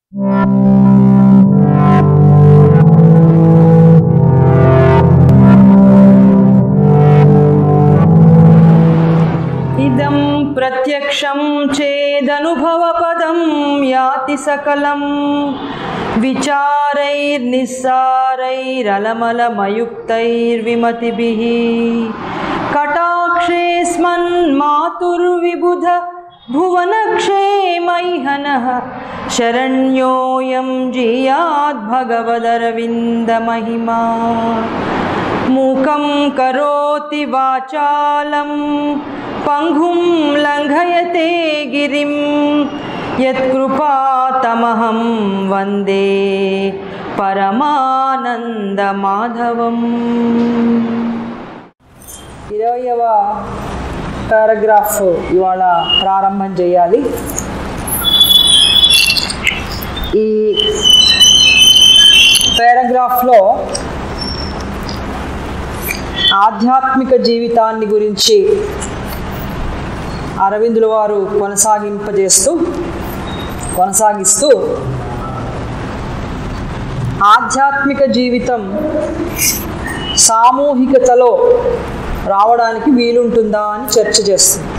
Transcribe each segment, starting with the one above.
ఇదం ప్రత్యక్షం చేదనుభవపదం యాతి సకలం విచారైర్నిస్సారైరలమలమయుక్తైర్విమతిభిः కటాక్షేస్మన్మాతుర్విబుధ భువనక్షేమైహనः శరణ్యోऽयं జీయాద్భగవదరవిन्दమహిమా మూకం కరోతి వాచాలం పంగుం లంఘయతే గిరిం యత్కృపాతమహం వందే పరమానందమాధవం ఇరవయవ పారాగ్రాఫ్ ఇవాళ ప్రారంభం చేయాలి ఈ పారాగ్రాఫ్లో ఆధ్యాత్మిక జీవితాన్ని గురించి అరవిందుల వారు కొనసాగింపజేస్తూ కొనసాగిస్తూ ఆధ్యాత్మిక జీవితం సామూహికతలో రావడానికి వీలుంటుందా అని చర్చ చేస్తుంది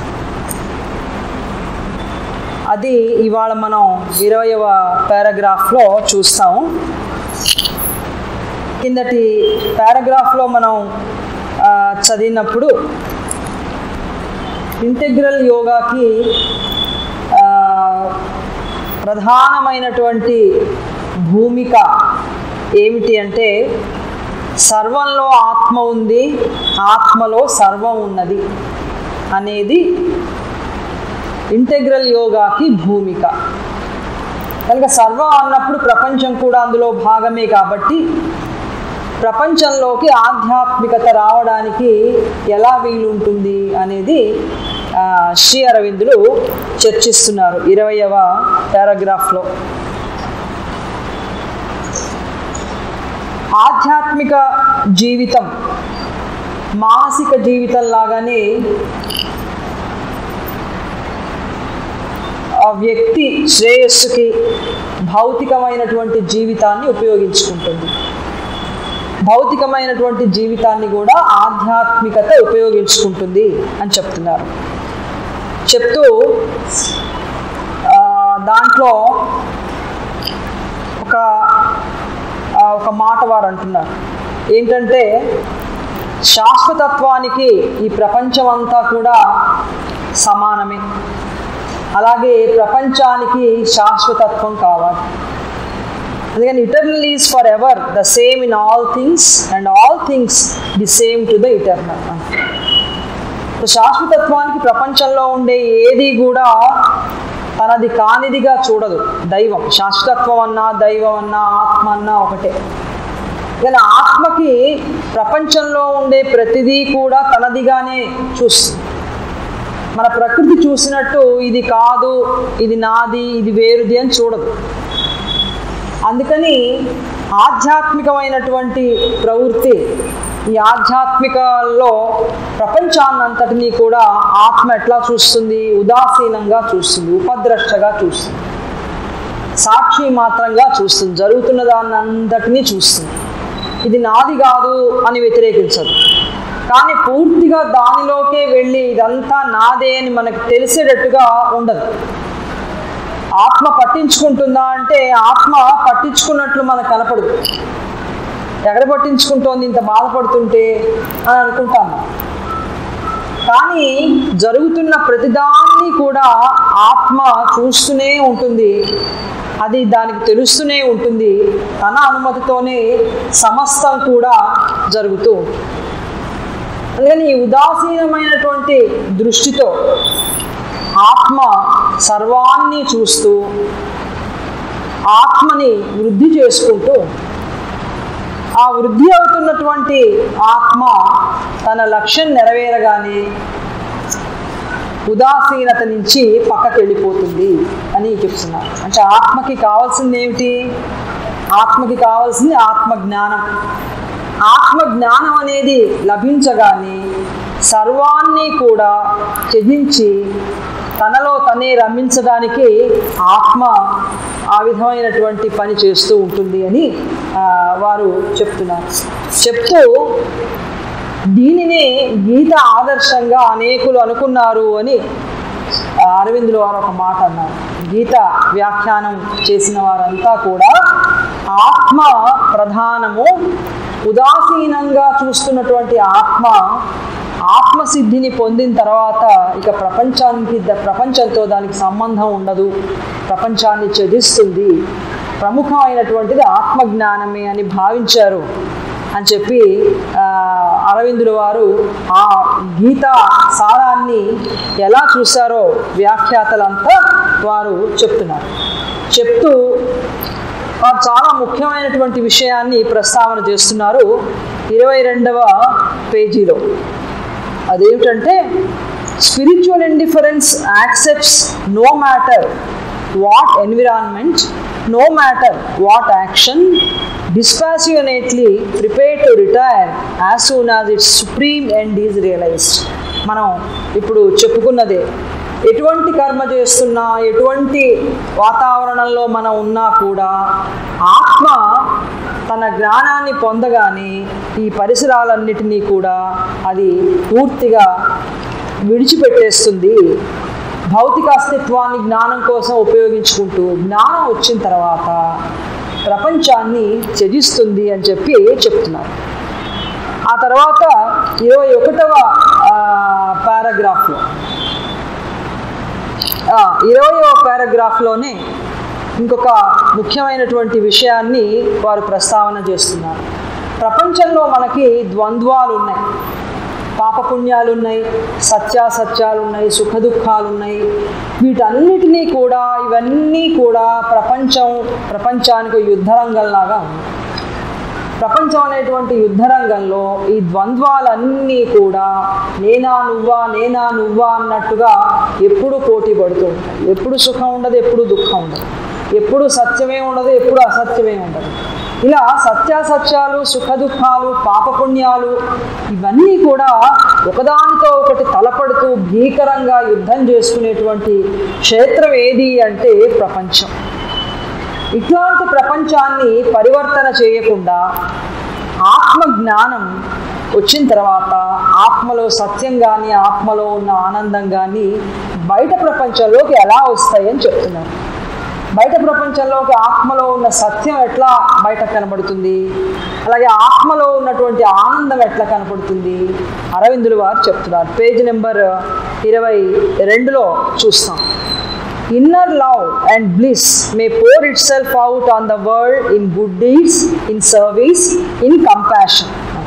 అది ఇవాళ మనం ఇరవయవ పారాగ్రాఫ్లో చూస్తాము కిందటి పారాగ్రాఫ్లో మనం ఆ, చదివినప్పుడు ఇంటెగ్రల్ యోగాకి ఆ, ప్రధానమైనటువంటి భూమిక ఏమిటి అంటే సర్వంలో ఆత్మ ఉంది ఆత్మలో సర్వం ఉన్నది అనేది ఇంటెగ్రల్ యోగాకి భూమిక కనుక సర్వం అన్నప్పుడు ప్రపంచం కూడా అందులో భాగమే కాబట్టి ప్రపంచంలోకి ఆధ్యాత్మికత రావడానికి ఎలా వీలుంటుంది అనేది ఆ, శ్రీ అరవిందులు చర్చిస్తున్నారు ఇరవయవ పారాగ్రాఫ్లో ఆధ్యాత్మిక జీవితం మానసిక జీవితం లాగానే ఆ వ్యక్తి శ్రేయస్సుకి భౌతికమైనటువంటి జీవితాన్ని ఉపయోగించుకుంటుంది భౌతికమైనటువంటి జీవితాన్ని కూడా ఆధ్యాత్మికత ఉపయోగించుకుంటుంది అని చెప్తున్నారు చెప్తూ ఆ, దాంట్లో ఒక ఆ, ఒక మాట వారు అంటున్నారు ఏంటంటే శాశ్వతత్వానికి ఈ ప్రపంచం అంతా కూడా సమానమే అలాగే ప్రపంచానికి శాశ్వతత్వం కావాలి అందుకని eternal is for ever the same in all things and all things the same to the eternal శాశ్వతత్వానికి ప్రపంచంలో ఉండే ఏది కూడా తనది కానిదిగా చూడదు దైవం శాశ్వతత్వం అన్నా దైవం అన్నా ఆత్మ అన్నా ఒకటే కానీ ఆత్మకి ప్రపంచంలో ఉండే ప్రతిదీ కూడా తనదిగానే చూస్తుంది మన ప్రకృతి చూసినట్టు ఇది కాదు ఇది నాది ఇది వేరుది అని చూడదు అందుకని ఆధ్యాత్మికమైనటువంటి ప్రవృత్తి ఈ ఆధ్యాత్మికలో ప్రపంచాన్నంతటినీ కూడా ఆత్మ ఎట్లా చూస్తుంది ఉదాసీనంగా చూస్తుంది ఉపద్రష్టగా చూస్తుంది సాక్షి మాత్రంగా చూస్తుంది జరుగుతున్న దాన్ని అంతటినీ చూస్తుంది ఇది నాది కాదు అని వ్యతిరేకించదు కానీ పూర్తిగా దానిలోకే వెళ్ళి ఇదంతా నాదే అని మనకు తెలిసేటట్టుగా ఉండదు ఆత్మ పట్టించుకుంటుందా అంటే ఆత్మ పట్టించుకున్నట్లు మనకు కనపడదు ఎక్కడ పట్టించుకుంటోంది ఇంత బాధపడుతుంటే అని అనుకుంటాము కానీ జరుగుతున్న ప్రతిదాన్ని కూడా ఆత్మ చూస్తూనే ఉంటుంది అది దానికి తెలుస్తూనే ఉంటుంది తన అనుమతితోనే సమస్తం కూడా జరుగుతూ ఉంటుంది అందుకని ఈ ఉదాసీనమైనటువంటి దృష్టితో ఆత్మ సర్వాన్ని చూస్తూ ఆత్మని వృద్ధి చేసుకుంటూ ఆ వృద్ధి అవుతున్నటువంటి ఆత్మ తన లక్ష్యం నెరవేరగానే ఉదాసీనత నుంచి పక్కకి వెళ్ళిపోతుంది అని చెప్తున్నారు అంటే ఆత్మకి కావాల్సింది ఏమిటి ఆత్మకి కావాల్సింది ఆత్మ జ్ఞానం ఆత్మ జ్ఞానం అనేది లభించగానే సర్వాన్ని కూడా త్యజించి తనలో తనే రమించడానికి ఆత్మ ఆ విధమైనటువంటి పని చేస్తూ ఉంటుంది అని ఆ, వారు చెప్తున్నారు చెప్తూ దీనినే గీత ఆదర్శంగా అనేకులు అనుకున్నారు అని ఆ, అరవిందులు వారు ఒక మాట అన్నారు గీత వ్యాఖ్యానం చేసిన వారంతా కూడా ఆత్మ ప్రధానము ఉదాసీనంగా చూస్తున్నటువంటి ఆత్మ ఆత్మసిద్ధిని పొందిన తర్వాత ఇక ప్రపంచానికి ద- ప్రపంచంతో దానికి సంబంధం ఉండదు ప్రపంచాన్ని ఛేదిస్తుంది ప్రముఖమైనటువంటిది ఆత్మజ్ఞానమే అని భావించారు అని చెప్పి ఆ, అరవిందుల వారు ఆ గీత సారాన్ని ఎలా చూశారో వ్యాఖ్యాతలంతా వారు చెప్తున్నారు చెప్తూ వారు చాలా ముఖ్యమైనటువంటి విషయాన్ని ప్రస్తావన చేస్తున్నారు ఇరవై రెండవ పేజీలో అదేమిటంటే spiritual indifference accepts no matter what environment no matter what action dispassionately prepare to retire as soon as its supreme end is realised మనం ఇప్పుడు చెప్పుకున్నదే ఎటువంటి కర్మ చేస్తున్నా ఎటువంటి వాతావరణంలో మనం ఉన్నా కూడా ఆత్మ తన జ్ఞానాన్ని పొందగానే ఈ పరిసరాలన్నిటినీ కూడా అది పూర్తిగా విడిచిపెట్టేస్తుంది భౌతిక అస్తిత్వాన్ని జ్ఞానం కోసం ఉపయోగించుకుంటూ జ్ఞానం వచ్చిన తర్వాత ప్రపంచాన్ని త్యజిస్తుంది అని చెప్పి చెప్తున్నారు ఆ తర్వాత ఇరవై ఒకటవ పారాగ్రాఫ్లో ఇరవయవ పారాగ్రాఫ్లోనే ఇంకొక ముఖ్యమైనటువంటి విషయాన్ని వారు ప్రస్తావన చేస్తున్నారు ప్రపంచంలో మనకి ద్వంద్వాలు ఉన్నాయి పాపపుణ్యాలు ఉన్నాయి సత్యాసత్యాలు ఉన్నాయి సుఖ దుఃఖాలు ఉన్నాయి వీటన్నిటినీ కూడా ఇవన్నీ కూడా ప్రపంచం ప్రపంచానికి యుద్ధరంగంలాగా ఉంది ప్రపంచం అనేటువంటి యుద్ధరంగంలో ఈ ద్వంద్వాలన్నీ కూడా నేనా నువ్వా నేనా నువ్వా అన్నట్టుగా ఎప్పుడు పోటీ పడుతూ ఉంటాయి ఎప్పుడు సుఖం ఉండదు ఎప్పుడు దుఃఖం ఉండదు ఎప్పుడు సత్యమే ఉండదు ఎప్పుడు అసత్యమే ఉండదు ఇలా సత్యాసత్యాలు సుఖ దుఃఖాలు పాపపుణ్యాలు ఇవన్నీ కూడా ఒకదానితో ఒకటి తలపడుతూ భీకరంగా యుద్ధం చేసుకునేటువంటి క్షేత్రం ఏది అంటే ప్రపంచం ఇట్లాంటి ప్రపంచాన్ని పరివర్తన చేయకుండా ఆత్మ జ్ఞానం వచ్చిన తర్వాత ఆత్మలో సత్యం కానీ ఆత్మలో ఉన్న ఆనందం కానీ బయట ప్రపంచంలోకి ఎలా వస్తాయని చెప్తున్నారు బయట ప్రపంచంలోకి ఆత్మలో ఉన్న సత్యం ఎట్లా బయట కనబడుతుంది అలాగే ఆత్మలో ఉన్నటువంటి ఆనందం ఎట్లా కనపడుతుంది అరవిందులు వారు చెప్తున్నారు పేజ్ నెంబర్ ఇరవై రెండులో చూస్తాం inner love and bliss may pour itself out on the world in good deeds, in service, in compassion.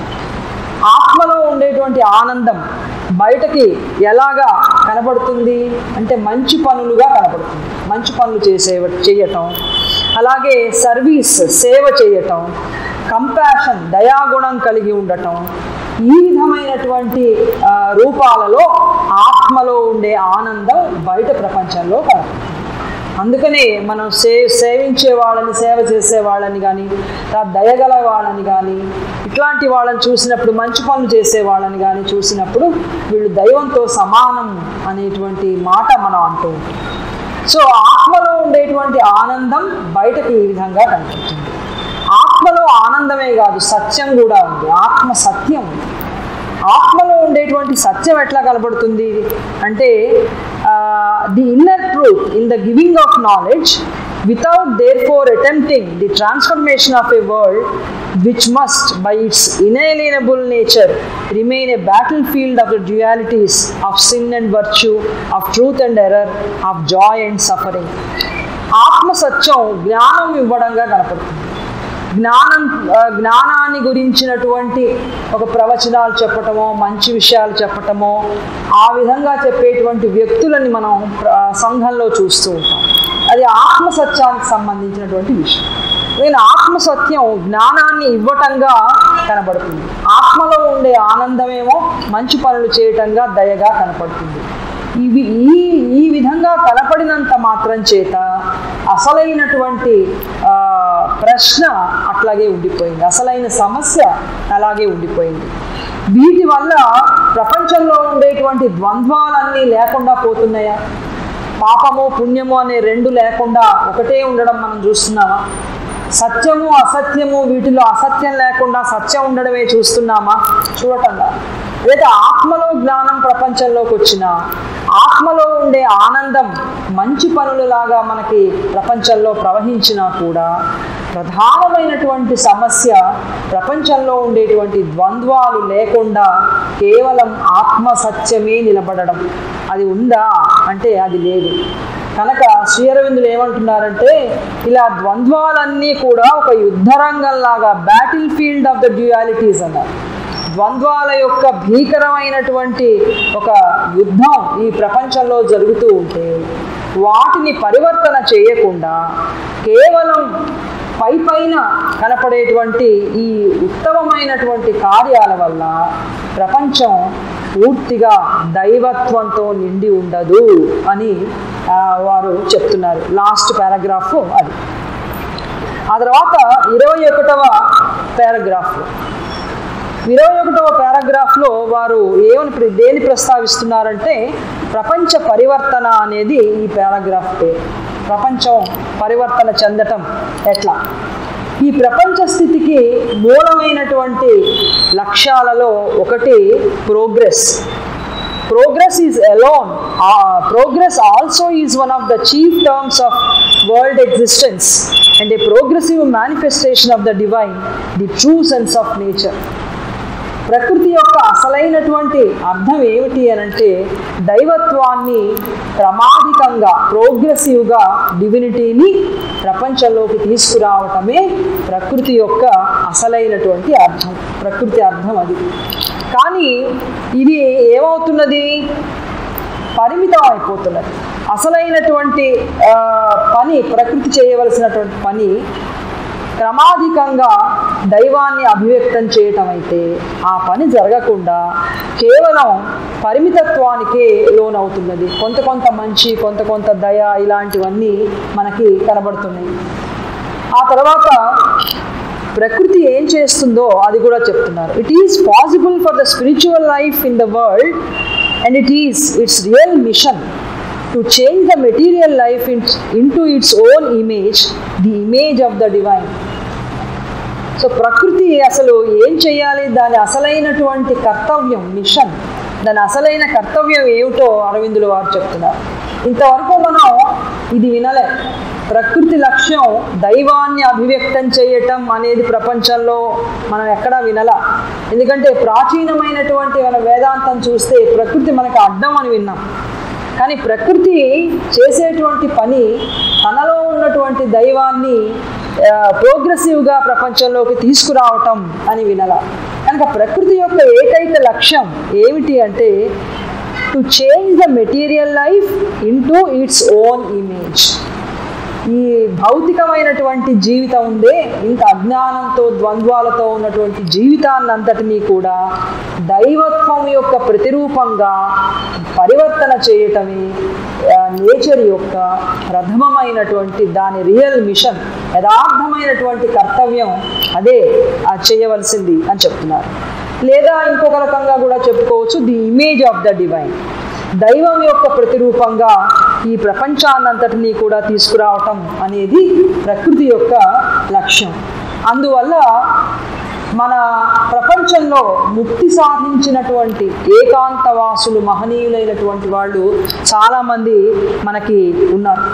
ఆత్మలో ఉండేటువంటి ఆనందం బయటకి ఎలాగా కనబడుతుంది అంటే మంచి పనులుగా కనబడుతుంది మంచి పనులు చేసే చేయటం అలాగే సర్వీస్ సేవ చేయటం కంపాషన్ దయాగుణం కలిగి ఉండటం ఈ విధమైనటువంటి ఆ, రూపాలలో ఆత్మలో ఉండే ఆనందం బయట ప్రపంచంలో కనపడుతుంది అందుకనే మనం సే సేవించే వాళ్ళని సేవ చేసే వాళ్ళని కానీ దయగల వాళ్ళని కానీ ఇట్లాంటి వాళ్ళని చూసినప్పుడు మంచి పనులు చేసే వాళ్ళని కానీ చూసినప్పుడు వీళ్ళు దైవంతో సమానం అనేటువంటి మాట మనం అంటూ ఉంటాం సో ఆత్మలో ఉండేటువంటి ఆనందం బయటకు ఈ విధంగా కనిపిస్తుంది ఆత్మలో ఆనందమే కాదు సత్యం కూడా ఉంది ఆత్మ సత్యం ఉంది ఆత్మలో ఉండేటువంటి సత్యం ఎట్లా కనబడుతుంది అంటే the inner truth in the giving of knowledge without therefore attempting the transformation of a world which must by its inalienable nature remain a battle field of the dualities of sin and virtue of truth and error of joy and suffering ఆత్మ సత్యం జ్ఞానం ఇవ్వడంగా కనపడుతుంది జ్ఞానం ఆ, జ్ఞానాన్ని గురించినటువంటి ఒక ప్రవచనాలు చెప్పటమో మంచి విషయాలు చెప్పటమో ఆ విధంగా చెప్పేటువంటి వ్యక్తులని మనం ప్ర- సంఘంలో చూస్తూ ఉంటాం అది ఆత్మ సత్యానికి సంబంధించినటువంటి విషయం నేను ఆత్మ సత్యం జ్ఞానాన్ని ఇవ్వటంగా కనబడుతుంది ఆత్మలో ఉండే ఆనందమేమో మంచి పనులు చేయటంగా దయగా కనపడుతుంది ఇవి ఈ ఈ విధంగా కనపడినంత మాత్రం చేత అసలైనటువంటి ఆ, ప్రశ్న అట్లాగే ఉండిపోయింది అసలైన సమస్య అలాగే ఉండిపోయింది వీటి వల్ల ప్రపంచంలో ఉండేటువంటి ద్వంద్వాలన్నీ లేకుండా పోతున్నాయా పాపము పుణ్యము అనే రెండు లేకుండా ఒకటే ఉండడం మనం చూస్తున్నామా సత్యము అసత్యము వీటిలో అసత్యం లేకుండా సత్యం ఉండడమే చూస్తున్నామా చూడటంలా లేదా ఆత్మలో జ్ఞానం ప్రపంచంలోకి వచ్చిన ఆత్మలో ఉండే ఆనందం మంచి పనులలాగా మనకి ప్రపంచంలో ప్రవహించినా కూడా ప్రధానమైనటువంటి సమస్య ప్రపంచంలో ఉండేటువంటి ద్వంద్వాలు లేకుండా కేవలం ఆత్మ సత్యమే నిలబడడం అది ఉందా అంటే అది లేదు కనుక శ్రీఅరవిందులు ఏమంటున్నారంటే ఇలా ద్వంద్వాలన్నీ కూడా ఒక యుద్ధరంగంలాగా battle field of the dualities అన్నారు ద్వంద్వాల యొక్క భీకరమైనటువంటి ఒక యుద్ధం ఈ ప్రపంచంలో జరుగుతూ ఉంటే వాటిని పరివర్తన చేయకుండా కేవలం పై పైన కనపడేటువంటి ఈ ఉత్తమమైనటువంటి కార్యాల వల్ల ప్రపంచం పూర్తిగా దైవత్వంతో నిండి ఉండదు అని ఆ, వారు చెప్తున్నారు లాస్ట్ పారాగ్రాఫ్ అది ఆ తర్వాత ఇరవై ఒకటవ పారాగ్రాఫ్లో ఇరవై ఒకటవ పారాగ్రాఫ్లో వారు ఏమని ప్ర- దేని ప్రస్తావిస్తున్నారంటే ప్రపంచ పరివర్తన అనేది ఈ పారాగ్రాఫ్ పేరు ప్రపంచం పరివర్తన చెందటం ఎట్లా ఈ ప్రపంచ స్థితికి మూలమైనటువంటి లక్ష్యాలలో ఒకటి progress progress is alone uh, progress also is one of the chief terms of world existence and a progressive manifestation of the divine the true sense of nature ప్రకృతి యొక్క అసలైనటువంటి అర్థం ఏమిటి అని అంటే దైవత్వాన్ని క్రమాధికంగా ప్రోగ్రెసివ్గా డివినిటీని ప్రపంచంలోకి తీసుకురావటమే ప్రకృతి యొక్క అసలైనటువంటి అర్థం ప్రకృతి అర్థం అది కానీ ఇది ఏమవుతున్నది పరిమితం అయిపోతున్నది అసలైనటువంటి ఆ, పని ప్రకృతి చేయవలసినటువంటి పని క్రమాధికంగా దైవాన్ని అభివ్యక్తం చేయటం అయితే ఆ పని జరగకుండా కేవలం పరిమితత్వానికే లోనవుతున్నది కొంత కొంత మంచి కొంత కొంత దయ ఇలాంటివన్నీ మనకి కనబడుతున్నాయి ఆ తర్వాత ప్రకృతి ఏం చేస్తుందో అది కూడా చెప్తున్నారు it is possible for the spiritual life in the world and it is its real mission to change the material life in into its own image the image of the divine so ప్రకృతి అసలు ఏం చేయాలి దాని అసలైనటువంటి కర్తవ్యం machine దాని అసలైన కర్తవ్యం ఏమిటో అరవిందులు వారు చెప్తున్నారు ఇంతవరకు మనం ఇది వినలే ప్రకృతి లక్ష్యం దైవాన్ని అభివ్యక్తం చేయటం అనేది ప్రపంచంలో మనం ఎక్కడా వినలా ఎందుకంటే ప్రాచీనమైనటువంటి మన వేదాంతం చూస్తే ప్రకృతి మనకు అడ్డం అని విన్నాం కానీ ప్రకృతి చేసేటువంటి పని తనలో ఉన్నటువంటి దైవాన్ని ప్రోగ్రెసివ్గా ప్రపంచంలోకి తీసుకురావటం అని వినల కనుక ప్రకృతి యొక్క ఏకైక లక్ష్యం ఏమిటి అంటే to change the material life into its own image ఈ భౌతికమైనటువంటి జీవితం ఉందే ఇంత అజ్ఞానంతో ద్వంద్వాలతో ఉన్నటువంటి జీవితాన్ని అంతటినీ కూడా దైవత్వం యొక్క ప్రతిరూపంగా పరివర్తన చేయటమే నేచర్ యొక్క ప్రథమమైనటువంటి దాని రియల్ మిషన్ యథార్థమైనటువంటి కర్తవ్యం అదే ఆ చేయవలసింది అని చెప్తున్నారు లేదా ఇంకొక రకంగా కూడా చెప్పుకోవచ్చు the image of the divine దైవం యొక్క ప్రతిరూపంగా ఈ ప్రపంచాన్నంతటినీ కూడా తీసుకురావటం అనేది ప్రకృతి యొక్క లక్ష్యం అందువల్ల మన ప్రపంచంలో ముక్తి సాధించినటువంటి ఏకాంతవాసులు మహనీయులైనటువంటి వాళ్ళు చాలామంది మనకి ఉన్నారు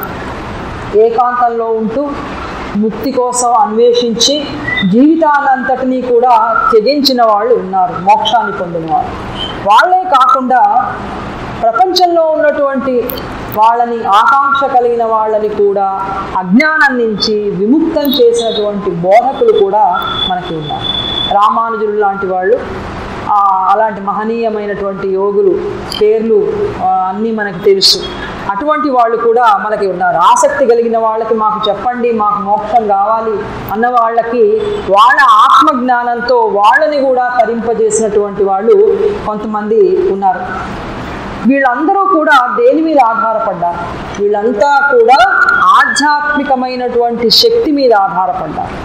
ఏకాంతంలో ఉంటూ ముక్తి కోసం అన్వేషించి జీవితాన్నంతటినీ కూడా త్యజించిన వాళ్ళు ఉన్నారు మోక్షాన్ని పొందిన వాళ్ళు వాళ్ళే కాకుండా ప్రపంచంలో ఉన్నటువంటి వాళ్ళని ఆకాంక్ష కలిగిన వాళ్ళని కూడా అజ్ఞానం నుంచి విముక్తం చేసినటువంటి బోధకులు కూడా మనకి ఉన్నారు రామానుజులు లాంటి వాళ్ళు ఆ, అలాంటి మహనీయమైనటువంటి యోగులు పేర్లు ఆ, అన్నీ మనకు తెలుసు అటువంటి వాళ్ళు కూడా మనకి ఉన్నారు ఆసక్తి కలిగిన వాళ్ళకి మాకు చెప్పండి మాకు మోక్షం కావాలి అన్న వాళ్ళకి వాళ్ళ ఆత్మజ్ఞానంతో వాళ్ళని కూడా తరింపజేసినటువంటి వాళ్ళు కొంతమంది ఉన్నారు వీళ్ళందరూ కూడా దేని మీద ఆధారపడ్డారు వీళ్ళంతా కూడా ఆధ్యాత్మికమైనటువంటి శక్తి మీద ఆధారపడ్డారు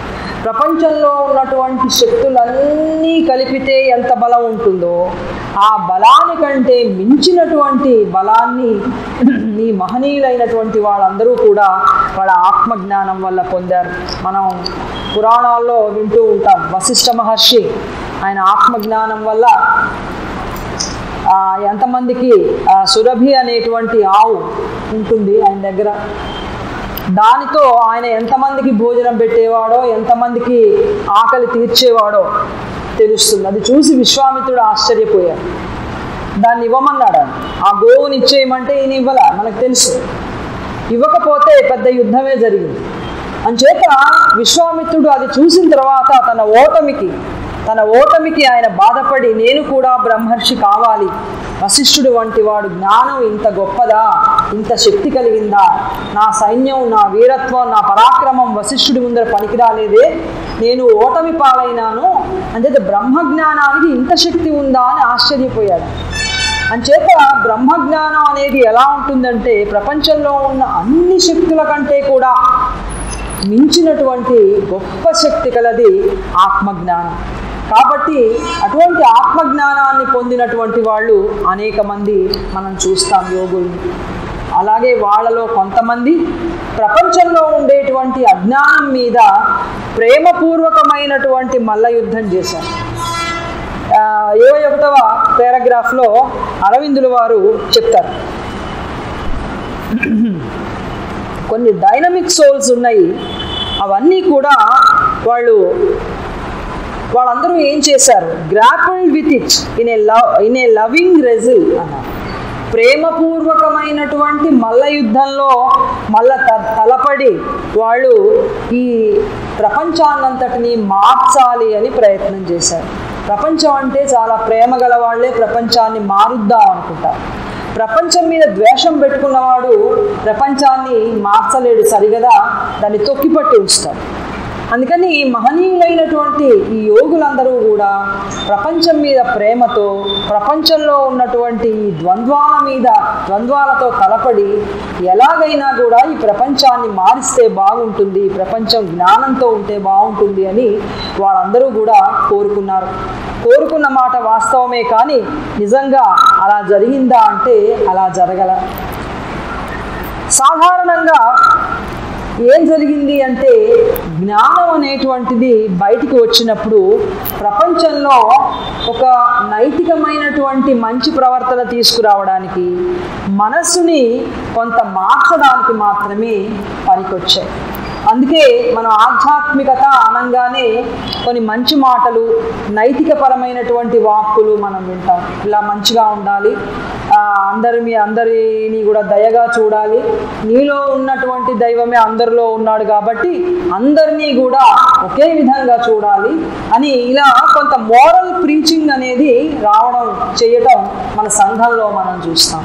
ప్రపంచంలో ఉన్నటువంటి శక్తులన్నీ కలిపితే ఎంత బలం ఉంటుందో ఆ బలానికంటే మించినటువంటి బలాన్ని ఈ మహనీయులైనటువంటి వాళ్ళందరూ కూడా వాళ్ళ ఆత్మజ్ఞానం వల్ల పొందారు మనం పురాణాల్లో వింటూ ఉంటాం వశిష్ఠ మహర్షి ఆయన ఆత్మజ్ఞానం వల్ల ఆ, ఎంతమందికి ఆ, సురభి అనేటువంటి ఆవు ఉంటుంది ఆయన దగ్గర దానితో ఆయన ఎంతమందికి భోజనం పెట్టేవాడో ఎంతమందికి ఆకలి తీర్చేవాడో తెలుస్తుంది అది చూసి విశ్వామిత్రుడు ఆశ్చర్యపోయాడు దాన్ని ఇవ్వమన్నాడు ఆయన. ఆ గోవుని ఇచ్చేయమంటే ఈయన ఇవ్వాల మనకు తెలుసు ఇవ్వకపోతే పెద్ద యుద్ధమే జరిగింది అంచేత విశ్వామిత్రుడు అది చూసిన తర్వాత తన ఓటమికి తన ఓటమికి ఆయన బాధపడి నేను కూడా బ్రహ్మర్షి కావాలి వశిష్ఠుడు వంటి వాడు జ్ఞానం ఇంత గొప్పదా ఇంత శక్తి కలిగిందా నా సైన్యం నా వీరత్వం నా పరాక్రమం వశిష్ఠుడి ముందర పనికిరాలేదే నేను ఓటమి పాలైనాను అంటే బ్రహ్మజ్ఞానానికి ఇంత శక్తి ఉందా అని ఆశ్చర్యపోయాడు అంచేత బ్రహ్మజ్ఞానం అనేది ఎలా ఉంటుందంటే ప్రపంచంలో ఉన్న అన్ని శక్తుల కంటే కూడా మించినటువంటి గొప్ప శక్తి కలది ఆత్మజ్ఞానం కాబట్టి అటువంటి ఆత్మజ్ఞానాన్ని పొందినటువంటి వాళ్ళు అనేక మంది మనం చూస్తాం యోగుల్ని అలాగే వాళ్ళలో కొంతమంది ప్రపంచంలో ఉండేటువంటి అజ్ఞానం మీద ప్రేమపూర్వకమైనటువంటి మల్ల యుద్ధం చేశారు ఆ, ఇరవై ఒకటవ పారాగ్రాఫ్లో అరవిందుల వారు చెప్తారు కొన్ని డైనమిక్ సోల్స్ ఉన్నాయి అవన్నీ కూడా వాళ్ళు వాళ్ళందరూ ఏం చేశారు grapple with it in a love in a loving wrestle అన్నారు ప్రేమపూర్వకమైనటువంటి మల్ల యుద్ధంలో మల్ల త తలపడి వాళ్ళు ఈ ప్రపంచాన్నంతటిని మార్చాలి అని ప్రయత్నం చేశారు ప్రపంచం అంటే చాలా ప్రేమ గల వాళ్ళే ప్రపంచాన్ని మారుద్దాం అనుకుంటారు ప్రపంచం మీద ద్వేషం పెట్టుకున్నవాడు ప్రపంచాన్ని మార్చలేడు సరిగదా దాన్ని తొక్కిపట్టి ఉంచుతాడు అందుకని ఈ మహనీయులైనటువంటి ఈ యోగులందరూ కూడా ప్రపంచం మీద ప్రేమతో ప్రపంచంలో ఉన్నటువంటి ఈ ద్వంద్వాల మీద ద్వంద్వాలతో తలపడి ఎలాగైనా కూడా ఈ ప్రపంచాన్ని మారిస్తే బాగుంటుంది ఈ ప్రపంచం జ్ఞానంతో ఉంటే బాగుంటుంది అని వాళ్ళందరూ కూడా కోరుకున్నారు కోరుకున్న మాట వాస్తవమే కానీ నిజంగా అలా జరిగిందా అంటే అలా జరగల సాధారణంగా ఏం జరిగింది అంటే జ్ఞానం అనేటువంటిది బయటికి వచ్చినప్పుడు ప్రపంచంలో ఒక నైతికమైనటువంటి మంచి ప్రవర్తన తీసుకురావడానికి మనస్సుని కొంత మార్చడానికి మాత్రమే పనికొచ్చాయి అందుకే మనం ఆధ్యాత్మికత అనగానే కొన్ని మంచి మాటలు నైతికపరమైనటువంటి వాక్కులు మనం వింటాం ఇలా మంచిగా ఉండాలి ఆ, అందరి మీ అందరిని కూడా దయగా చూడాలి నీలో ఉన్నటువంటి దైవమే అందరిలో ఉన్నాడు కాబట్టి అందరినీ కూడా ఒకే విధంగా చూడాలి అని ఇలా కొంత మోరల్ ప్రీచింగ్ అనేది రావడం చేయటం మన సంఘంలో మనం చూస్తాం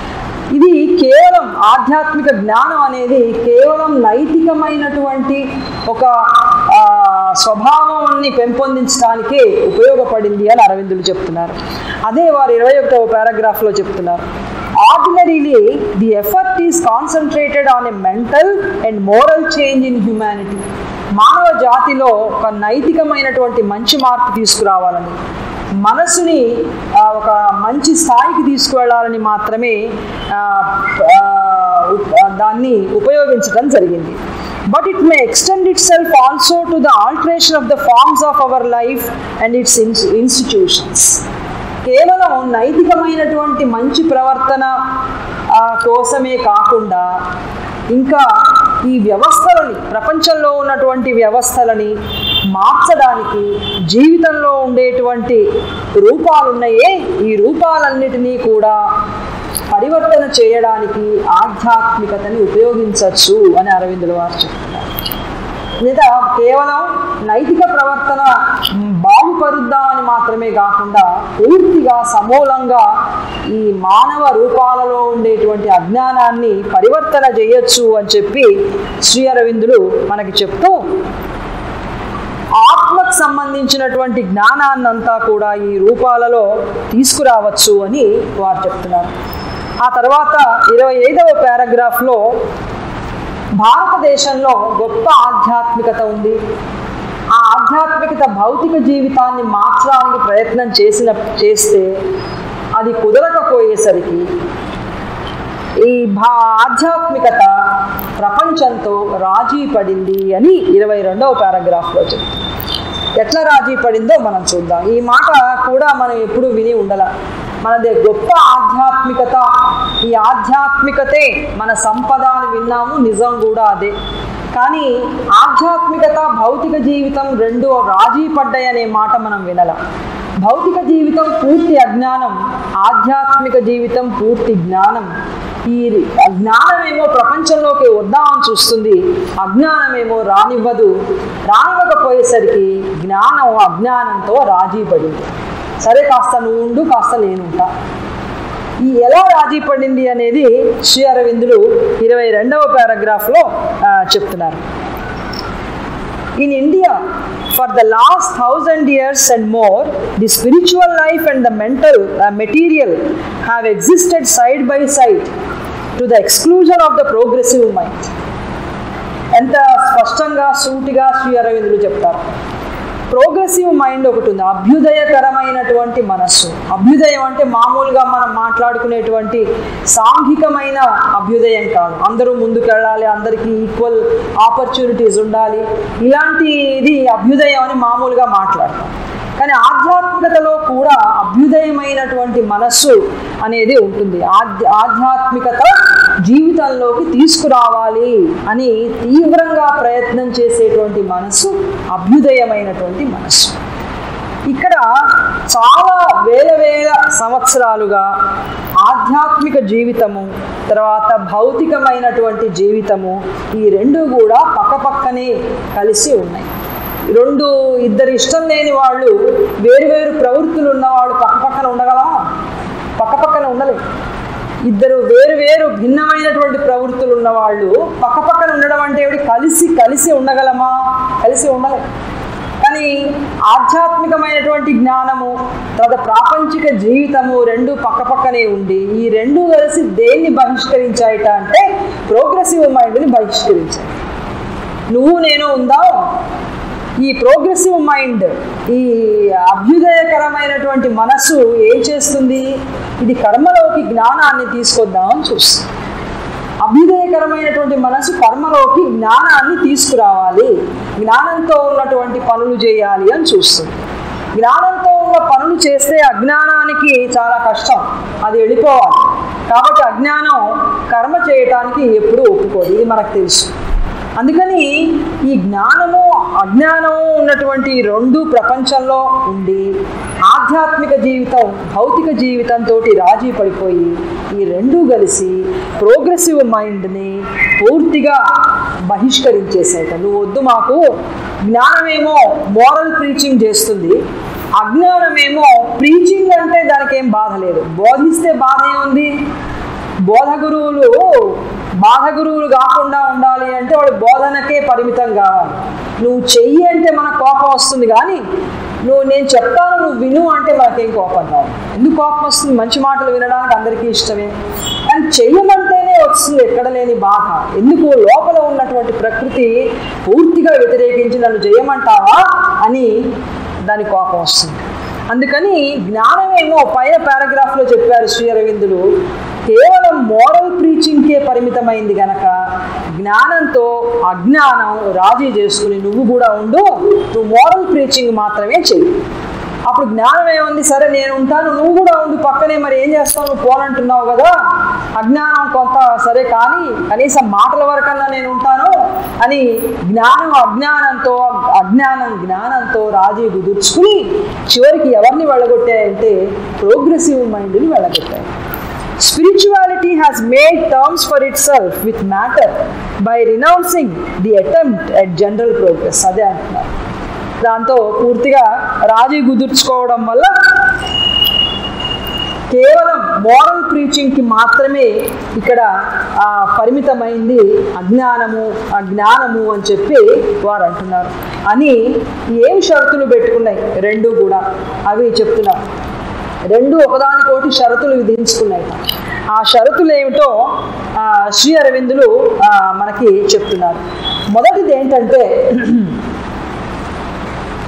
ఇది కేవలం ఆధ్యాత్మిక జ్ఞానం అనేది కేవలం నైతికమైనటువంటి ఒక ఆ, స్వభావాన్ని పెంపొందించడానికే ఉపయోగపడింది అని అరవిందులు చెప్తున్నారు అదే వారు ఇరవై ఒకటవ పారాగ్రాఫ్లో చెప్తున్నారు ordinarily the effort is concentrated on a mental and moral change in humanity మానవ జాతిలో ఒక నైతికమైనటువంటి మంచి మార్పు తీసుకురావాలని మనసుని ఆ, ఒక మంచి స్థాయికి తీసుకువెళ్ళాలని మాత్రమే ఆ, ఆ, ఉప్- దాన్ని ఉపయోగించడం జరిగింది but it may extend itself also to the alteration of the forms of our life and its institutions కేవలం నైతికమైనటువంటి మంచి ప్రవర్తన ఆ, కోసమే కాకుండా ఇంకా ఈ వ్యవస్థలని ప్రపంచంలో ఉన్నటువంటి వ్యవస్థలని మార్చడానికి జీవితంలో ఉండేటువంటి రూపాలున్నాయే ఈ రూపాలన్నిటినీ కూడా పరివర్తన చేయడానికి ఆధ్యాత్మికతని ఉపయోగించవచ్చు అని అరవిందుల వారు చెప్తున్నారు లేదా కేవలం నైతిక ప్రవర్తన బాగుపరుద్దామని మాత్రమే కాకుండా పూర్తిగా సమూలంగా ఈ మానవ రూపాలలో ఉండేటువంటి అజ్ఞానాన్ని పరివర్తన చేయొచ్చు అని చెప్పి శ్రీ అరవిందులు మనకి చెప్తూ ఆత్మకు సంబంధించినటువంటి జ్ఞానాన్నంతా కూడా ఈ రూపాలలో తీసుకురావచ్చు అని వారు చెప్తున్నారు ఆ తర్వాత ఇరవై ఐదవ పారాగ్రాఫ్లో భారతదేశంలో గొప్ప ఆధ్యాత్మికత ఉంది ఆ ఆధ్యాత్మికత భౌతిక జీవితాన్ని మార్చడానికి ప్రయత్నం చేసిన చేస్తే అది కుదరకపోయేసరికి ఈ భా ఆధ్యాత్మికత ప్రపంచంతో రాజీ పడింది అని ఇరవై రెండవ పారాగ్రాఫ్లో చెప్తుంది ఎట్లా రాజీ పడిందో మనం చూద్దాం ఈ మాట కూడా మనం ఎప్పుడు విని ఉండాల మనది గొప్ప ఆధ్యాత్మికత ఈ ఆధ్యాత్మికతే మన సంపద అని విన్నాము నిజం కూడా అదే కానీ ఆధ్యాత్మికత భౌతిక జీవితం రెండు రాజీ పడ్డాయి అనే మాట మనం వినల భౌతిక జీవితం పూర్తి అజ్ఞానం ఆధ్యాత్మిక జీవితం పూర్తి జ్ఞానం ఈ జ్ఞానమేమో ప్రపంచంలోకి వద్దామని చూస్తుంది అజ్ఞానమేమో రానివ్వదు రానివ్వకపోయేసరికి జ్ఞానం అజ్ఞానంతో రాజీ పడింది సరే కాస్త నువ్వు ఉండు కాస్త నేనుంటా ఈ ఎలా రాజీ పడింది అనేది శ్రీ అరవిందులు ఇరవై రెండవ పారాగ్రాఫ్లో చెప్తున్నారు In India, for the last thousand years and more, the spiritual life and the mental uh, material have existed side by side to the exclusion of the progressive mind. ఎంత స్పష్టంగా సూటిగా శ్రీ అరవిందులు చెప్తారు ప్రోగ్రెసివ్ మైండ్ ఒకటి ఉంది అభ్యుదయకరమైనటువంటి మనస్సు అభ్యుదయం అంటే మామూలుగా మనం మాట్లాడుకునేటువంటి సాంఘికమైన అభ్యుదయం కాదు అందరూ ముందుకు వెళ్ళాలి అందరికీ ఈక్వల్ ఆపర్చునిటీస్ ఉండాలి ఇలాంటిది అభ్యుదయం అని మామూలుగా మాట్లాడతాం కానీ ఆధ్యాత్మికతలో కూడా అభ్యుదయమైనటువంటి మనస్సు అనేది ఉంటుంది ఆధ్య ఆధ్యాత్మికత జీవితంలోకి తీసుకురావాలి అని తీవ్రంగా ప్రయత్నం చేసేటువంటి మనస్సు అభ్యుదయమైనటువంటి మనస్సు ఇక్కడ చాలా వేల వేల సంవత్సరాలుగా ఆధ్యాత్మిక జీవితము తర్వాత భౌతికమైనటువంటి జీవితము ఈ రెండు కూడా పక్కపక్కనే కలిసి ఉన్నాయి రెండు ఇద్దరు ఇష్టం లేని వాళ్ళు వేరు వేరు ప్రవృత్తులు ఉన్నవాళ్ళు పక్కపక్కన ఉండగలమా పక్కపక్కన ఉండలేము ఇద్దరు వేరు వేరు భిన్నమైనటువంటి ప్రవృత్తులు ఉన్నవాళ్ళు పక్కపక్కన ఉండడం అంటే ఏమిటి కలిసి కలిసి ఉండగలమా కలిసి ఉండలేం కానీ ఆధ్యాత్మికమైనటువంటి జ్ఞానము తర్వాత ప్రాపంచిక జీవితము రెండు పక్కపక్కనే ఉండి ఈ రెండు కలిసి దేన్ని బహిష్కరించాయట అంటే ప్రోగ్రెసివ్ మైండ్ని బహిష్కరించాయి నువ్వు నేను ఉందా ఈ ప్రోగ్రెసివ్ మైండ్ ఈ అభ్యుదయకరమైనటువంటి మనస్సు ఏం చేస్తుంది ఇది కర్మలోకి జ్ఞానాన్ని తీసుకొద్దామని చూస్తుంది అభ్యుదయకరమైనటువంటి మనసు కర్మలోకి జ్ఞానాన్ని తీసుకురావాలి జ్ఞానంతో ఉన్నటువంటి పనులు చేయాలి అని చూస్తుంది జ్ఞానంతో ఉన్న పనులు చేస్తే అజ్ఞానానికి చాలా కష్టం అది వెళ్ళిపోవాలి కాబట్టి అజ్ఞానం కర్మ చేయటానికి ఎప్పుడూ ఒప్పుకోదు ఇది మనకు తెలుసు అందుకని ఈ జ్ఞానము అజ్ఞానము ఉన్నటువంటి రెండు ప్రపంచంలో ఉండి ఆధ్యాత్మిక జీవితం భౌతిక జీవితంతో రాజీ పడిపోయి ఈ రెండు కలిసి ప్రోగ్రెసివ్ మైండ్ని పూర్తిగా బహిష్కరించేసాక నువ్వు వద్దు మాకు జ్ఞానమేమో మోరల్ ప్రీచింగ్ చేస్తుంది అజ్ఞానమేమో ప్రీచింగ్ అంటే దానికి ఏం బాధ లేదు బోధిస్తే బాధ ఏముంది బోధ గురువులు బాధ గురువులు కాకుండా ఉండాలి అంటే వాడు బోధనకే పరిమితం కావాలి నువ్వు చెయ్యి అంటే మన కోపం వస్తుంది కానీ నువ్వు నేను చెప్తాను నువ్వు విను అంటే మనకేం కోపం రాదు ఎందుకు కోపం వస్తుంది మంచి మాటలు వినడానికి అందరికీ ఇష్టమే కానీ చెయ్యమంటేనే వస్తుంది ఎక్కడ లేని బాధ ఎందుకు లోపల ఉన్నటువంటి ప్రకృతి పూర్తిగా వ్యతిరేకించి నన్ను చేయమంటావా అని దాని కోపం వస్తుంది అందుకని జ్ఞానమేమో పైన పారాగ్రాఫ్లో చెప్పారు శ్రీ అరవిందులు కేవలం మోరల్ ప్రీచింగ్కే పరిమితమైంది గనక జ్ఞానంతో అజ్ఞానం రాజీ చేసుకుని నువ్వు కూడా ఉండు నువ్వు మోరల్ ప్రీచింగ్ మాత్రమే చెయ్యి అప్పుడు జ్ఞానం ఏముంది సరే నేను ఉంటాను నువ్వు కూడా ఉండి పక్కనే మరి ఏం చేస్తావు నువ్వు పోనంటున్నావు కదా అజ్ఞానం కొంత సరే కానీ కనీసం మాటల వరకన్నా నేను ఉంటాను అని జ్ఞానం అజ్ఞానంతో అజ్ఞానం జ్ఞానంతో రాజీ కుదుర్చుకుని చివరికి ఎవరిని వెళ్ళగొట్టాయంటే ప్రోగ్రెసివ్ మైండ్ని వెళ్ళగొట్టాయి Spirituality has made terms for itself with matter by renouncing the attempt at general progress. అదే అంటున్నారు దాంతో పూర్తిగా రాజీ కుదుర్చుకోవడం వల్ల కేవలం మోరల్ ప్రీచింగ్కి మాత్రమే ఇక్కడ ఆ, పరిమితమైంది అజ్ఞానము అజ్ఞానము అని చెప్పి వారు అంటున్నారు అని ఏం షరతులు పెట్టుకున్నాయి రెండు కూడా అవి చెప్తున్నారు రెండు ఒకదానికోటి షరతులు విధించుకున్నాయి ఆ షరతులు ఏమిటో ఆ, శ్రీ అరవిందులు ఆ, మనకి చెప్తున్నారు మొదటిది ఏంటంటే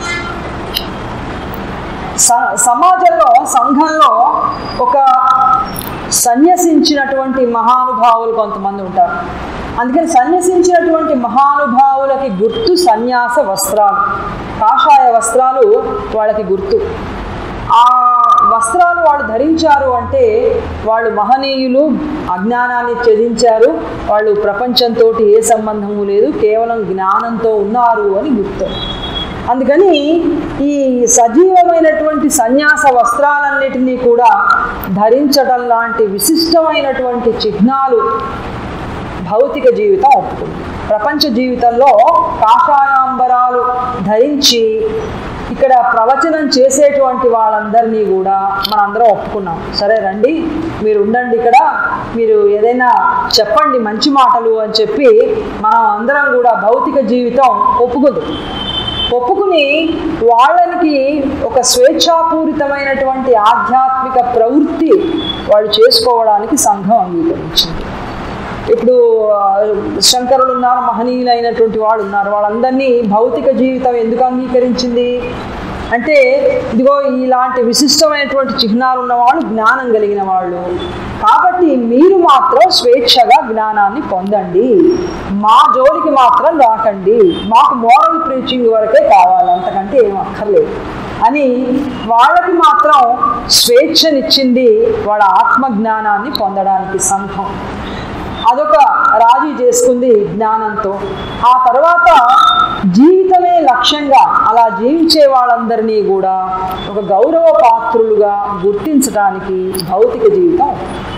సమాజంలో సంఘంలో ఒక సన్యసించినటువంటి మహానుభావులు కొంతమంది ఉంటారు అందుకని సన్యసించినటువంటి మహానుభావులకి గుర్తు సన్యాస వస్త్రాలు కాషాయ వస్త్రాలు వాళ్ళకి గుర్తు ఆ వస్త్రాలు వాళ్ళు ధరించారు అంటే వాళ్ళు మహనీయులు అజ్ఞానాన్ని త్యజించారు వాళ్ళు ప్రపంచంతో ఏ సంబంధము లేదు కేవలం జ్ఞానంతో ఉన్నారు అని గుర్తు అందుకని ఈ సజీవమైనటువంటి సన్యాస వస్త్రాలన్నిటినీ కూడా ధరించడం లాంటి విశిష్టమైనటువంటి చిహ్నాలు భౌతిక జీవితం ఒప్పుకుంది ప్రపంచ జీవితంలో కాషాయాంబరాలు ధరించి ఇక్కడ ప్రవచనం చేసేటువంటి వాళ్ళందరినీ కూడా మనందరం ఒప్పుకున్నాం సరే రండి మీరు ఉండండి ఇక్కడ మీరు ఏదైనా చెప్పండి మంచి మాటలు అని చెప్పి మనం అందరం కూడా భౌతిక జీవితం ఒప్పుకుంది ఒప్పుకుని వాళ్ళకి ఒక స్వేచ్ఛాపూరితమైనటువంటి ఆధ్యాత్మిక ప్రవృత్తి వాళ్ళు చేసుకోవడానికి సంఘం అంగీకరించింది ఇప్పుడు ఆ, శంకరులు ఉన్నారు మహనీయులైనటువంటి వాళ్ళు ఉన్నారు వాళ్ళందరినీ భౌతిక జీవితం ఎందుకు అంగీకరించింది అంటే ఇదిగో ఇలాంటి విశిష్టమైనటువంటి చిహ్నాలు ఉన్నవాళ్ళు జ్ఞానం కలిగిన వాళ్ళు కాబట్టి మీరు మాత్రం స్వేచ్ఛగా జ్ఞానాన్ని పొందండి మా జోలికి మాత్రం రాకండి మాకు మోరల్ ప్రీచింగ్ వరకే కావాలి అంతకంటే ఏం అక్కర్లేదు అని వాళ్ళకి మాత్రం స్వేచ్ఛనిచ్చింది వాళ్ళ ఆత్మజ్ఞానాన్ని పొందడానికి సంఘం అదొక రాజీ చేసుకుంది జ్ఞానంతో ఆ తర్వాత జీవితమే లక్ష్యంగా అలా జీవించే వాళ్ళందరినీ కూడా ఒక గౌరవ పాత్రులుగా గుర్తించడానికి భౌతిక జీవితం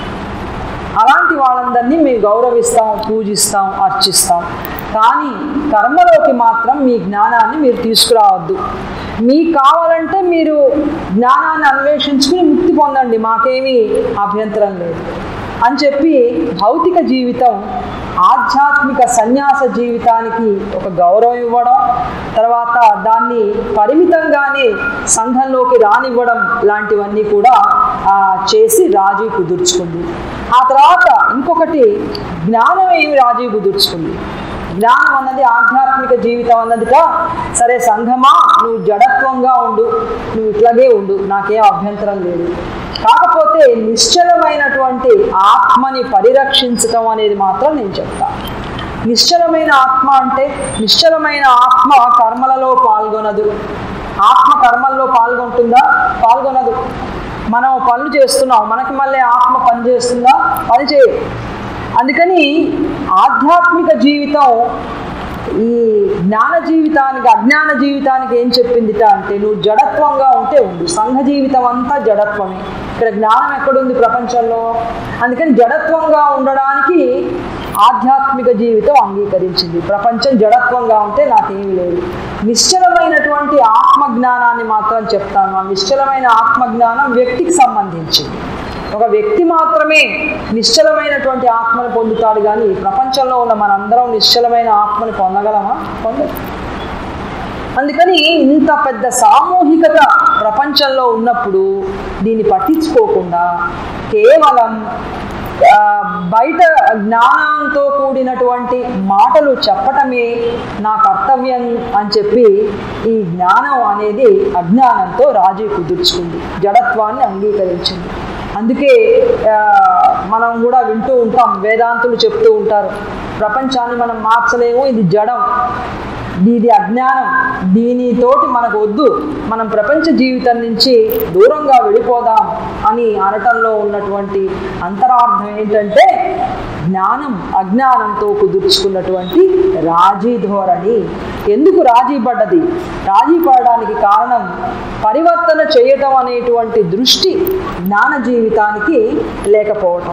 అలాంటి వాళ్ళందరినీ మేము గౌరవిస్తాం పూజిస్తాం అర్చిస్తాం కానీ కర్మలోకి మాత్రం మీ జ్ఞానాన్ని మీరు తీసుకురావద్దు మీకు కావాలంటే మీరు జ్ఞానాన్ని అన్వేషించుకుని ముక్తి పొందండి మాకేమీ అభ్యంతరం లేదు అని చెప్పి భౌతిక జీవితం ఆధ్యాత్మిక సన్యాస జీవితానికి ఒక గౌరవం ఇవ్వడం తర్వాత దాన్ని పరిమితంగానే సంఘంలోకి రానివ్వడం లాంటివన్నీ కూడా ఆ, చేసి రాజీ కుదుర్చుకుంది ఆ తర్వాత ఇంకొకటి జ్ఞానం ఏమి రాజీ కుదుర్చుకుంది జ్ఞానం అన్నది ఆధ్యాత్మిక జీవితం అన్నదిట సరే సంఘమా నువ్వు జడత్వంగా ఉండు నువ్వు ఇట్లాగే ఉండు నాకేం అభ్యంతరం లేదు కాకపోతే నిశ్చలమైనటువంటి ఆత్మని పరిరక్షించటం అనేది మాత్రం నేను చెప్తాను నిశ్చలమైన ఆత్మ అంటే నిశ్చలమైన ఆత్మ కర్మలలో పాల్గొనదు ఆత్మ కర్మల్లో పాల్గొంటుందా పాల్గొనదు మనం పనులు చేస్తున్నాం మనకి మళ్ళీ ఆత్మ పని చేస్తుందా పని చేయదు అందుకని ఆధ్యాత్మిక జీవితం ఈ జ్ఞాన జీవితానికి అజ్ఞాన జీవితానికి ఏం చెప్పిందిట అంటే నువ్వు జడత్వంగా ఉంటే ఉండు సంఘ జీవితం అంతా జడత్వమే ఇక్కడ జ్ఞానం ఎక్కడుంది ప్రపంచంలో అందుకని జడత్వంగా ఉండడానికి ఆధ్యాత్మిక జీవితం అంగీకరించింది ప్రపంచం జడత్వంగా ఉంటే నాకేమీ లేదు నిశ్చలమైనటువంటి ఆత్మజ్ఞానాన్ని మాత్రం చెప్తాను ఆ నిశ్చలమైన ఆత్మజ్ఞానం వ్యక్తికి సంబంధించింది ఒక వ్యక్తి మాత్రమే నిశ్చలమైనటువంటి ఆత్మను పొందుతాడు కానీ ప్రపంచంలో ఉన్న మనందరం నిశ్చలమైన ఆత్మని పొందగలమా పొందదు అందుకని ఇంత పెద్ద సామూహికత ప్రపంచంలో ఉన్నప్పుడు దీన్ని పట్టించుకోకుండా కేవలం ఆ, బయట జ్ఞానంతో కూడినటువంటి మాటలు చెప్పటమే నా కర్తవ్యం అని చెప్పి ఈ జ్ఞానం అనేది అజ్ఞానంతో రాజీ కుదుర్చుకుంది జడత్వాన్ని అంగీకరించింది అందుకే ఆ, మనం కూడా వింటూ ఉంటాం వేదాంతులు చెప్తూ ఉంటారు ప్రపంచాన్ని మనం మార్చలేము ఇది జడం ఇది అజ్ఞానం దీనితోటి మనకు వద్దు మనం ప్రపంచ జీవితం నుంచి దూరంగా వెళ్ళిపోదాం అని అనటంలో ఉన్నటువంటి అంతరార్థం ఏంటంటే జ్ఞానం అజ్ఞానంతో కుదుర్చుకున్నటువంటి రాజీ ధోరణి ఎందుకు రాజీ పడ్డది రాజీ పడడానికి కారణం పరివర్తన చేయటం అనేటువంటి దృష్టి జ్ఞాన జీవితానికి లేకపోవటం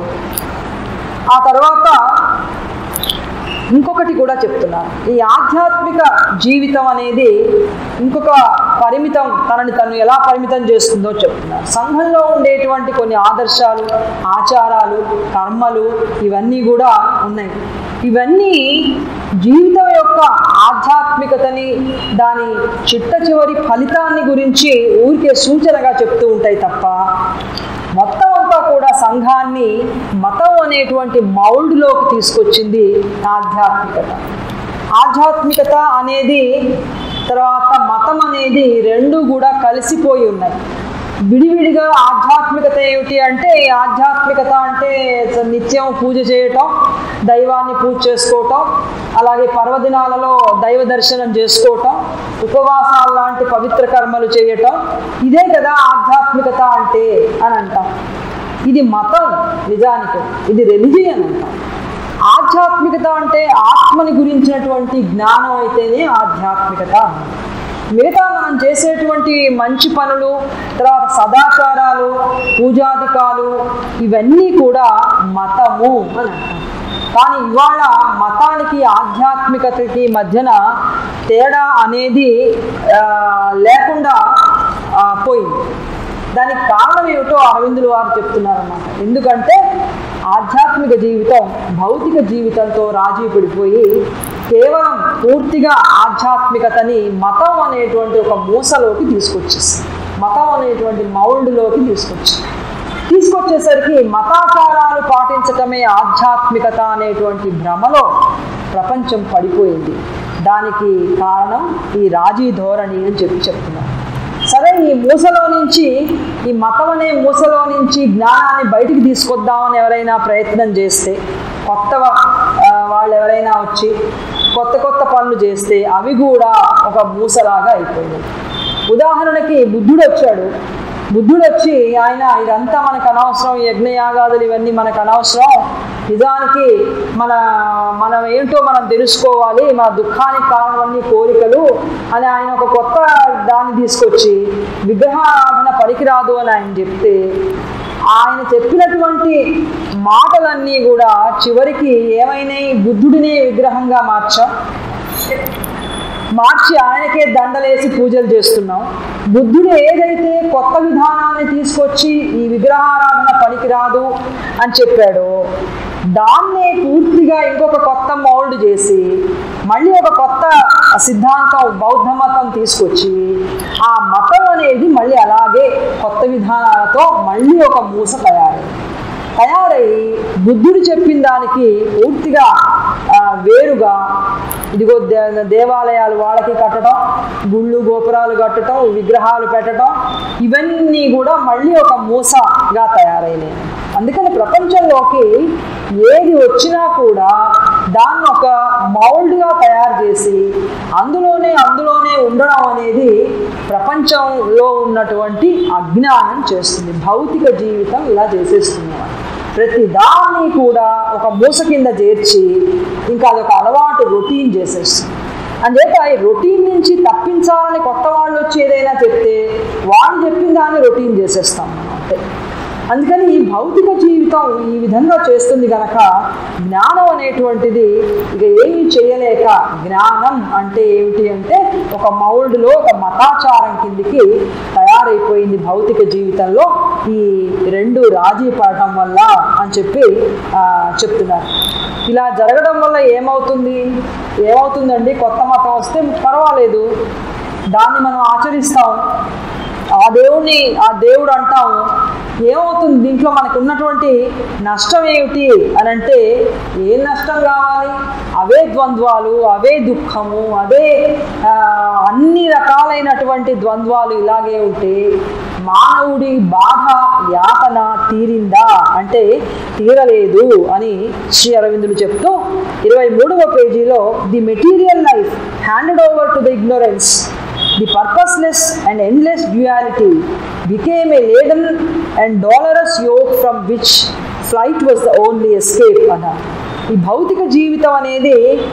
ఆ తర్వాత ఇంకొకటి కూడా చెప్తున్నారు ఈ ఆధ్యాత్మిక జీవితం అనేది ఇంకొక పరిమితం తనని తను ఎలా పరిమితం చేస్తుందో చెప్తున్నారు సంఘంలో ఉండేటువంటి కొన్ని ఆదర్శాలు ఆచారాలు కర్మలు ఇవన్నీ కూడా ఉన్నాయి ఇవన్నీ జీవితం యొక్క ఆధ్యాత్మికతని దాని చిట్ట చివరి ఫలితాన్ని గురించి ఊరికే సూచనగా చెప్తూ ఉంటాయి తప్ప మొత్తం అంతా కూడా సంఘాన్ని మతం అనేటువంటి మౌల్డ్లోకి తీసుకొచ్చింది ఆధ్యాత్మికత ఆధ్యాత్మికత అనేది తర్వాత మతం అనేది రెండు కూడా కలిసిపోయి ఉన్నాయి విడివిడిగా ఆధ్యాత్మికత ఏమిటి అంటే ఈ ఆధ్యాత్మికత అంటే స- నిత్యం పూజ చేయటం దైవాన్ని పూజ చేసుకోవటం అలాగే పర్వదినాలలో దైవ దర్శనం చేసుకోవటం ఉపవాసాలు లాంటి పవిత్ర కర్మలు చేయటం ఇదే కదా ఆధ్యాత్మికత అంటే అని అంటాం ఇది మతం నిజానికి ఇది రెలిజియన్ అంటాం ఆధ్యాత్మికత అంటే ఆత్మని గురించినటువంటి జ్ఞానం అయితేనే ఆధ్యాత్మికత అన్నమాట. మిగతా మనం చేసేటువంటి మంచి పనులు తర్వాత సదాచారాలు పూజాధికాలు ఇవన్నీ కూడా మతము అని అంటాం కానీ ఇవాళ మతానికి ఆధ్యాత్మికతకి మధ్యన తేడా అనేది ఆ, లేకుండా ఆ, పోయింది దానికి కారణం ఏమిటో అరవిందులు వారు చెప్తున్నారన్నమాట ఎందుకంటే ఆధ్యాత్మిక జీవితం భౌతిక జీవితంతో రాజీ పడిపోయి కేవలం పూర్తిగా ఆధ్యాత్మికతని మతం అనేటువంటి ఒక మూసలోకి తీసుకొచ్చేసింది మతం అనేటువంటి మౌల్డ్లోకి తీసుకొచ్చింది తీసుకొచ్చేసరికి మతాచారాలు పాటించటమే ఆధ్యాత్మికత అనేటువంటి భ్రమలో ప్రపంచం పడిపోయింది దానికి కారణం ఈ రాజీ ధోరణి అని చెప్పి చెప్తున్నారు సరే ఈ మూసలో నుంచి ఈ మతం అనే మూసలో నుంచి జ్ఞానాన్ని బయటికి తీసుకొద్దామని ఎవరైనా ప్రయత్నం చేస్తే కొత్త వా- ఆ, వాళ్ళు ఎవరైనా వచ్చి కొత్త కొత్త పనులు చేస్తే అవి కూడా ఒక మూసలాగా అయిపోయింది ఉదాహరణకి బుద్ధుడు వచ్చాడు బుద్ధుడు వచ్చి ఆయన ఇదంతా మనకు అనవసరం యజ్ఞయాగాదులు ఇవన్నీ మనకు అనవసరం నిజానికి మన మనం ఏంటో మనం తెలుసుకోవాలి మన దుఃఖానికి కారణమన్నీ కోరికలు అని ఆయన ఒక కొత్త దాన్ని తీసుకొచ్చి విగ్రహారాధన పనికిరాదు అని ఆయన చెప్తే ఆయన చెప్పినటువంటి మాటలన్నీ కూడా చివరికి ఏమైనాయి బుద్ధుడినే విగ్రహంగా మార్చాం మార్చి ఆయనకే దండలేసి పూజలు చేస్తున్నాం బుద్ధుడు ఏదైతే కొత్త విధానాన్ని తీసుకొచ్చి ఈ విగ్రహారాధన పనికిరాదు అని చెప్పాడో దాన్నే పూర్తిగా ఇంకొక కొత్త మౌల్డ్ చేసి మళ్ళీ ఒక కొత్త సిద్ధాంతం బౌద్ధ మతం తీసుకొచ్చి ఆ మతం అనేది మళ్ళీ అలాగే కొత్త విధానాలతో మళ్ళీ ఒక మూస తయారైంది తయారై బుద్ధుడు చెప్పిన దానికి పూర్తిగా ఆ, వేరుగా ఇదిగో దే- దేవాలయాలు వాళ్ళకి కట్టడం గుళ్ళు గోపురాలు కట్టడం విగ్రహాలు పెట్టడం ఇవన్నీ కూడా మళ్ళీ ఒక మూసగా తయారైనాయి అందుకని ప్రపంచంలోకి ఏది వచ్చినా కూడా దాన్ని ఒక మౌల్డ్గా తయారు చేసి అందులోనే అందులోనే ఉండడం అనేది ప్రపంచంలో ఉన్నటువంటి అజ్ఞానం చేస్తుంది భౌతిక జీవితం ఇలా చేసేస్తుంది ప్రతి దాన్ని కూడా ఒక మూస కింద చేర్చి ఇంకా అదొక అలవాటు రొటీన్ చేసేస్తుంది అందుచేత ఈ రొటీన్ నుంచి తప్పించాలని కొత్త వాళ్ళు వచ్చి ఏదైనా చెప్తే వాళ్ళు చెప్పిన దాన్ని రొటీన్ చేసేస్తాం మనం అంతే అందుకని ఈ భౌతిక జీవితం ఈ విధంగా చేస్తుంది గనక జ్ఞానం అనేటువంటిది ఇక ఏమీ చేయలేక జ్ఞానం అంటే ఏమిటి అంటే ఒక మౌల్డ్లో ఒక మతాచారం కిందికి తయారైపోయింది భౌతిక జీవితంలో ఈ రెండు రాజీ పడటం వల్ల అని చెప్పి ఆ, చెప్తున్నారు ఇలా జరగడం వల్ల ఏమవుతుంది ఏమవుతుందండి కొత్త మతం వస్తే పర్వాలేదు దాన్ని మనం ఆచరిస్తాం ఆ దేవుణ్ణి ఆ దేవుడు అంటాము ఏమవుతుంది దీంట్లో మనకు ఉన్నటువంటి నష్టం ఏమిటి అని అంటే ఏం నష్టం కావాలి అవే ద్వంద్వాలు అవే దుఃఖము అదే ఆ, అన్ని రకాలైనటువంటి ద్వంద్వాలు ఇలాగే ఉంటే మానవుడి బాధ యాతన తీరిందా అంటే తీరలేదు అని శ్రీ అరవిందులు చెప్తూ ఇరవై మూడవ పేజీలో the material life handed over to the ignorance The purposeless and endless duality became a laden and dolorous yoke from which flight was the only escape అన్నారు ఈ భౌతిక జీవితం అనేది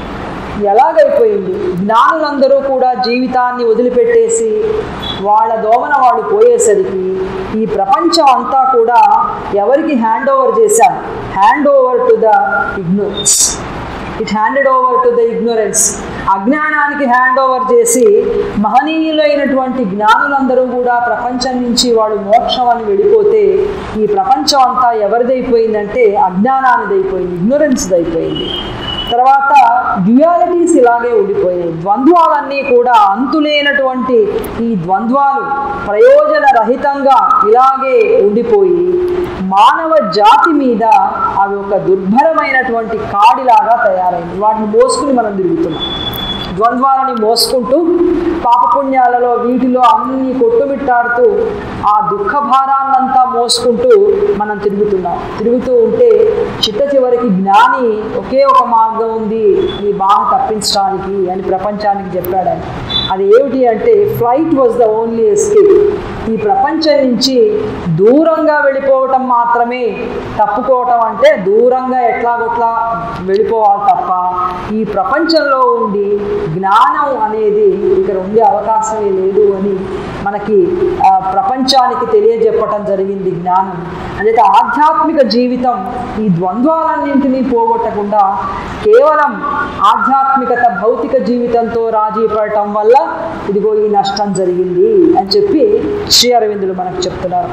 ఎలాగైపోయింది జ్ఞానులందరూ కూడా జీవితాన్ని వదిలిపెట్టేసి వాళ్ళ దోమన వాళ్ళు పోయేసరికి ఈ ప్రపంచం అంతా కూడా ఎవరికి హ్యాండ్ ఓవర్ చేశారు hand over to the ignorance it handed over to the ignorance అజ్ఞానానికి హ్యాండ్ ఓవర్ చేసి మహనీయులైనటువంటి జ్ఞానులందరూ కూడా ప్రపంచం నుంచి వాళ్ళు మోక్షం అని వెళ్ళిపోతే ఈ ప్రపంచం అంతా ఎవరిదైపోయిందంటే అజ్ఞానానిదైపోయింది ఇగ్నోరెన్స్ది అయిపోయింది తర్వాత డ్యుయాలిటీస్ ఇలాగే ఉండిపోయాయి ద్వంద్వాలన్నీ కూడా అంతులేనటువంటి ఈ ద్వంద్వాలు ప్రయోజన రహితంగా ఇలాగే ఉండిపోయి మానవ జాతి మీద అవి ఒక దుర్భరమైనటువంటి కాడిలాగా తయారైంది వాటిని మోసుకుని మనం తిరుగుతున్నాం ద్వంద్వాలని మోసుకుంటూ పాపపుణ్యాలలో వీటిలో అన్ని కొట్టుమిట్టాడుతూ ఆ దుఃఖ భారాన్నంతా మోసుకుంటూ మనం తిరుగుతున్నాం తిరుగుతూ ఉంటే చిట్ట చివరికి జ్ఞాని ఒకే ఒక మార్గం ఉంది ఈ బాధ తప్పించడానికి అని ప్రపంచానికి చెప్పాడు ఆయన అది ఏమిటి అంటే flight was the only escape ఈ ప్రపంచం నుంచి దూరంగా వెళ్ళిపోవటం మాత్రమే తప్పుకోవటం అంటే దూరంగా ఎట్లాగొట్లా వెళ్ళిపోవాలి తప్ప ఈ ప్రపంచంలో ఉండి జ్ఞానం అనేది ఇక్కడ ఉండే అవకాశమే లేదు అని మనకి ఆ, ప్రపంచానికి తెలియజెప్పటం జరిగింది జ్ఞానం అంటే ఆధ్యాత్మిక జీవితం ఈ ద్వంద్వాలన్నింటినీ పోగొట్టకుండా కేవలం ఆధ్యాత్మికత భౌతిక జీవితంతో రాజీ పడటం వల్ల ఇదిగో ఈ నష్టం జరిగింది అని చెప్పి శ్రీ అరవిందులు మనకు చెప్తున్నారు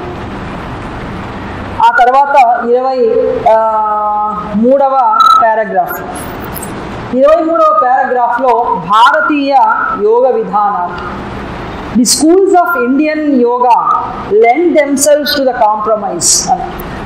ఆ తర్వాత ఇరవై ఆ, మూడవ పారాగ్రాఫ్ ఇరవై మూడవ పారాగ్రాఫ్లో భారతీయ యోగ విధానాలు the schools of Indian yoga lend themselves to the compromise అని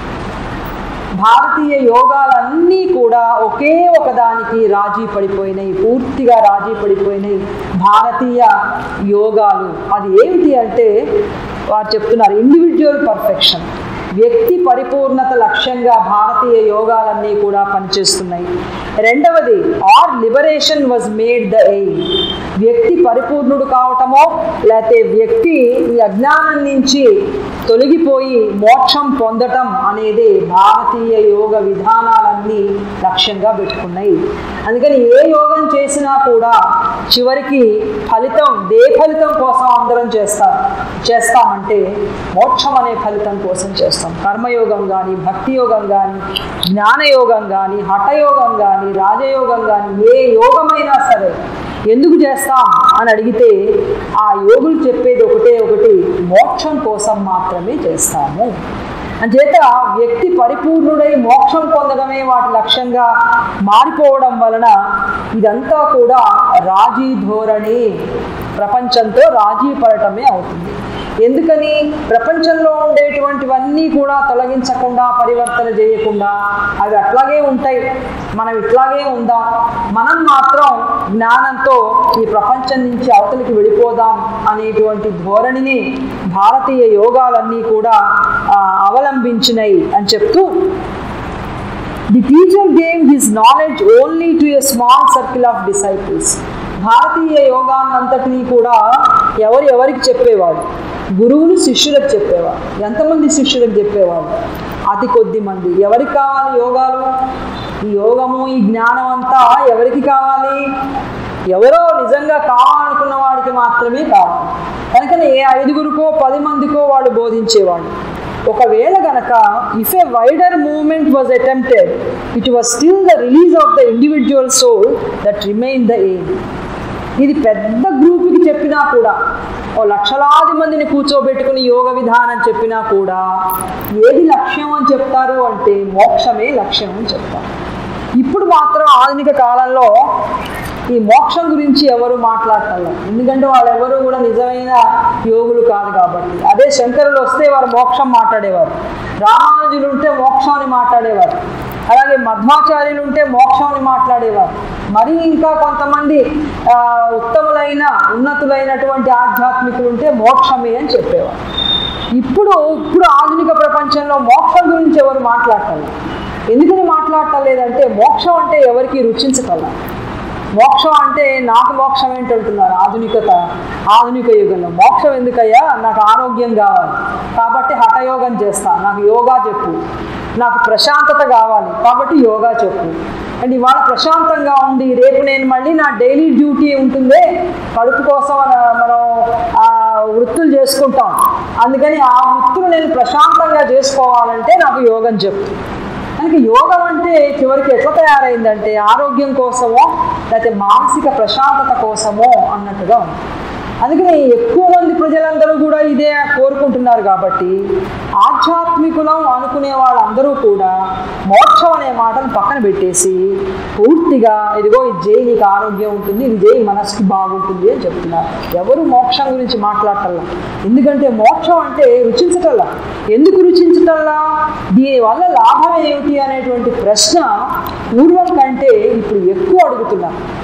భారతీయ యోగాలన్నీ కూడా ఒకే ఒకదానికి రాజీ పడిపోయినాయి పూర్తిగా రాజీ పడిపోయినాయి భారతీయ యోగాలు అది ఏమిటి అంటే వారు చెప్తున్నారు ఇండివిజువల్ పర్ఫెక్షన్ వ్యక్తి పరిపూర్ణత లక్ష్యంగా భారతీయ యోగాలన్నీ కూడా పనిచేస్తున్నాయి రెండవది or liberation was made the aim వ్యక్తి పరిపూర్ణుడు కావటమో లేకపోతే వ్యక్తి ఈ అజ్ఞానం నుంచి తొలగిపోయి మోక్షం పొందటం అనేది భారతీయ యోగ విధానాలన్నీ లక్ష్యంగా పెట్టుకున్నాయి అందుకని ఏ యోగం చేసినా కూడా చివరికి ఫలితం దే ఫలితం కోసం అందరం చేస్తారు చేస్తామంటే మోక్షం అనే ఫలితం కోసం చేస్తాం కర్మయోగం కానీ భక్తి యోగం కానీ జ్ఞానయోగం కానీ హఠయోగం కానీ రాజయోగం కానీ ఏ యోగమైనా సరే ఎందుకు చేస్తాం అని అడిగితే ఆ యోగులు చెప్పేది ఒకటే ఒకటి మోక్షం కోసం మాత్రమే చేస్తాము అంచేత వ్యక్తి పరిపూర్ణుడై మోక్షం పొందడమే వాటి లక్ష్యంగా మారిపోవడం వలన ఇదంతా కూడా రాజీ ధోరణి ప్రపంచంతో రాజీ పడటమే అవుతుంది ఎందుకని ప్రపంచంలో ఉండేటువంటివన్నీ కూడా తొలగించకుండా పరివర్తన చేయకుండా అవి అట్లాగే ఉంటాయి మనం ఇట్లాగే ఉందాం మనం మాత్రం జ్ఞానంతో ఈ ప్రపంచం నుంచి అవతలికి వెళ్ళిపోదాం అనేటువంటి ధోరణిని భారతీయ యోగాలన్నీ కూడా ఆ, అవలంబించినాయి అని చెప్తూ the teacher gave his knowledge only to a small circle of disciples భారతీయ యోగాన్నంతటినీ కూడా ఎవరు ఎవరికి చెప్పేవాడు గురువులు శిష్యులకు చెప్పేవాడు ఎంతమంది శిష్యులకు చెప్పేవాడు అతి కొద్ది మంది ఎవరికి కావాలి యోగాలు ఈ యోగము ఈ జ్ఞానం అంతా ఎవరికి కావాలి ఎవరో నిజంగా కావాలనుకున్న వాడికి మాత్రమే కావాలి కనుకనే ఏ ఐదుగురికో పది మందికో వాళ్ళు బోధించేవాళ్ళు ఒకవేళ గనక if a wider movement was attempted it was still the release of the individual soul that remain the aim ఇది పెద్ద గ్రూప్కి చెప్పినా కూడా ఓ లక్షలాది మందిని కూర్చోబెట్టుకుని యోగ విధానం చెప్పినా కూడా ఏది లక్ష్యం అని చెప్తారు అంటే మోక్షమే లక్ష్యం అని చెప్తారు ఇప్పుడు మాత్రం ఆధునిక కాలంలో ఈ మోక్షం గురించి ఎవరు మాట్లాడటం ఎందుకంటే వాళ్ళు ఎవరు కూడా నిజమైన యోగులు కాదు కాబట్టి అదే శంకరులు వస్తే వారు మోక్షం మాట్లాడేవారు రామానుజులు ఉంటే మోక్షం అని మాట్లాడేవారు అలాగే మధ్వాచార్యులు ఉంటే మోక్షం అని మాట్లాడేవారు మరి ఇంకా కొంతమంది ఆ, ఉత్తములైన ఉన్నతులైనటువంటి ఆధ్యాత్మికులు ఉంటే మోక్షమే అని చెప్పేవారు ఇప్పుడు ఇప్పుడు ఆధునిక ప్రపంచంలో మోక్షం గురించి ఎవరు మాట్లాడటం ఎందుకని మాట్లాడటం లేదంటే మోక్షం అంటే ఎవరికి రుచించటం మోక్షం అంటే నాకు మోక్షం ఏంటంటున్నారు ఆధునికత ఆధునిక యుగంలో మోక్షం ఎందుకయ్యా నాకు ఆరోగ్యం కావాలి కాబట్టి హఠయోగం చేస్తా నాకు యోగా చెప్పు నాకు ప్రశాంతత కావాలి కాబట్టి యోగా చెప్పు అండ్ ఇవాళ ప్రశాంతంగా ఉండి రేపు నేను మళ్ళీ నా డైలీ డ్యూటీ ఉంటుందే కడుపు కోసం మన- మనం ఆ వృత్తులు చేసుకుంటాం అందుకని ఆ వృత్తులు నేను ప్రశాంతంగా చేసుకోవాలంటే నాకు యోగం చెప్పు కనుక యోగం అంటే చివరికి ఎట్లా తయారైందంటే ఆరోగ్యం కోసమో లేకపోతే మానసిక ప్రశాంతత కోసమో అన్నట్టుగా ఉంది అందుకని ఎక్కువ మంది ప్రజలందరూ కూడా ఇదే కోరుకుంటున్నారు కాబట్టి ఆధ్యాత్మికులం అనుకునే వాళ్ళందరూ కూడా మోక్షం అనే మాటను పక్కన పెట్టేసి పూర్తిగా ఇదిగో ఇది చేయి నీకు ఆరోగ్యం ఉంటుంది ఇది చేయి మనసుకి బాగుంటుంది అని చెప్తున్నారు ఎవరు మోక్షం గురించి మాట్లాడటల్లా ఎందుకంటే మోక్షం అంటే రుచించటల్లా ఎందుకు రుచించటల్లా దీనివల్ల లాభం ఏమిటి అనేటువంటి ప్రశ్న పూర్వం కంటే ఇప్పుడు ఎక్కువ అడుగుతున్నారు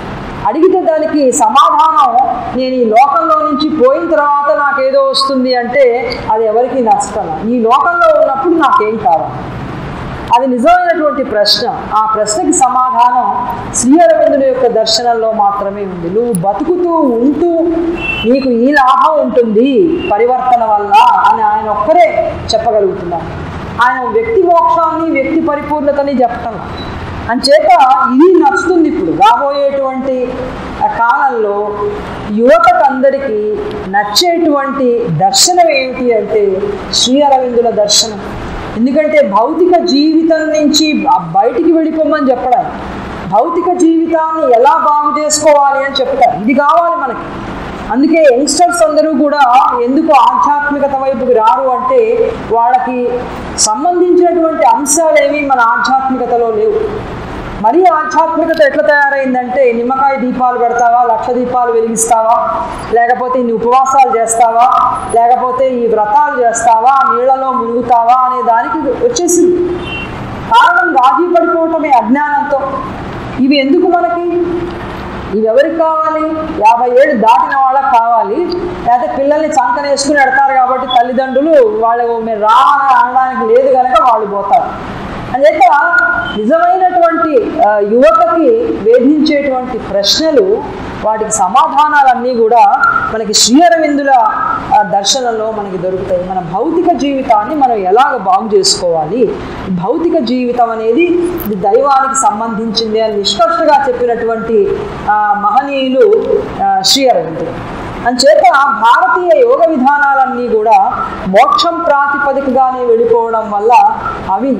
అడిగితే దానికి సమాధానం నేను ఈ లోకంలో నుంచి పోయిన తర్వాత నాకేదో వస్తుంది అంటే అది ఎవరికి నష్టం ఈ లోకంలో ఉన్నప్పుడు నాకేం కావాలి అది నిజమైనటువంటి ప్రశ్న ఆ ప్రశ్నకి సమాధానం శ్రీ అరవిందుని యొక్క దర్శనంలో మాత్రమే ఉంది నువ్వు బతుకుతూ ఉంటూ నీకు ఈ లాభం ఉంటుంది పరివర్తన వల్ల అని ఆయన ఒక్కరే చెప్పగలుగుతున్నారు ఆయన వ్యక్తి మోక్షాన్ని వ్యక్తి పరిపూర్ణతని చెప్పటం అంచేత ఇది నచ్చుతుంది ఇప్పుడు రాబోయేటువంటి ఆ కాలంలో యువతకు అందరికీ నచ్చేటువంటి దర్శనం ఏమిటి అంటే శ్రీ అరవిందుల దర్శనం ఎందుకంటే భౌతిక జీవితం నుంచి బ- బయటికి వెళ్ళిపోమని చెప్పడం భౌతిక జీవితాన్ని ఎలా బాగు చేసుకోవాలి అని చెప్తారు ఇది కావాలి మనకి అందుకే యంగ్స్టర్స్ అందరూ కూడా ఎందుకు ఆధ్యాత్మికత వైపుకి రారు అంటే వాళ్ళకి సంబంధించినటువంటి అంశాలు ఏవి మన ఆధ్యాత్మికతలో లేవు మరీ ఆధ్యాత్మికత ఎట్లా తయారైందంటే నిమ్మకాయ దీపాలు పెడతావా లక్ష దీపాలు వెలిగిస్తావా లేకపోతే ఇన్ని ఉపవాసాలు చేస్తావా లేకపోతే ఈ వ్రతాలు చేస్తావా నీళ్ళలో మునుగుతావా అనే దానికి వచ్చేసింది కారణం రాజీ పడిపోవటమే అజ్ఞానంతో ఇవి ఎందుకు మనకి ఇవి ఎవరికి కావాలి యాభై ఏళ్ళు దాటిన వాళ్ళకి కావాలి లేకపోతే పిల్లల్ని చంకనేసుకుని ఎడతారు కాబట్టి తల్లిదండ్రులు వాళ్ళు మీరు రా అని అనడానికి లేదు కనుక వాళ్ళు పోతారు అంచేత నిజమైనటువంటి ఆ, యువతకి వేధించేటువంటి ప్రశ్నలు వాటికి సమాధానాలన్నీ కూడా మనకి శ్రీ అరవిందుల ఆ, దర్శనంలో మనకి దొరుకుతాయి మన భౌతిక జీవితాన్ని మనం ఎలాగ బాగు చేసుకోవాలి ఈ భౌతిక జీవితం అనేది ఇది దైవానికి సంబంధించింది అని నిష్కర్షగా చెప్పినటువంటి ఆ, మహనీయులు ఆ, శ్రీ అరవిందులు అంచేత భారతీయ యోగ విధానాలన్నీ కూడా మోక్షం ప్రాతిపదికగానే వెళ్ళిపోవడం వల్ల అవి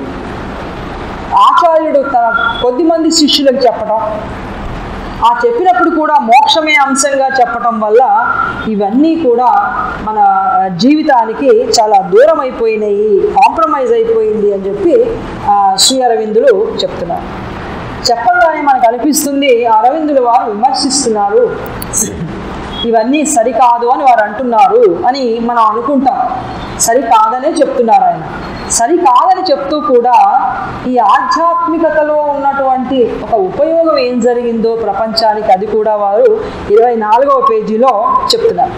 ఆచార్యుడు తన కొద్ది మంది శిష్యులకు చెప్పడం ఆ చెప్పినప్పుడు కూడా మోక్షమే అంశంగా చెప్పటం వల్ల ఇవన్నీ కూడా మన జీవితానికి చాలా దూరం అయిపోయినాయి కాంప్రమైజ్ అయిపోయింది అని చెప్పి ఆ, శ్రీ అరవిందులు చెప్తున్నారు చెప్పగానే మనకు అనిపిస్తుంది అరవిందులు వారు విమర్శిస్తున్నారు ఇవన్నీ సరికాదు అని వారు అంటున్నారు అని మనం అనుకుంటాం సరికాదనే చెప్తున్నారు ఆయన సరికాదని చెప్తూ కూడా ఈ ఆధ్యాత్మికతలో ఉన్నటువంటి ఒక ఉపయోగం ఏం జరిగిందో ప్రపంచానికి అది కూడా వారు ఇరవై నాలుగవ పేజీలో చెప్తున్నారు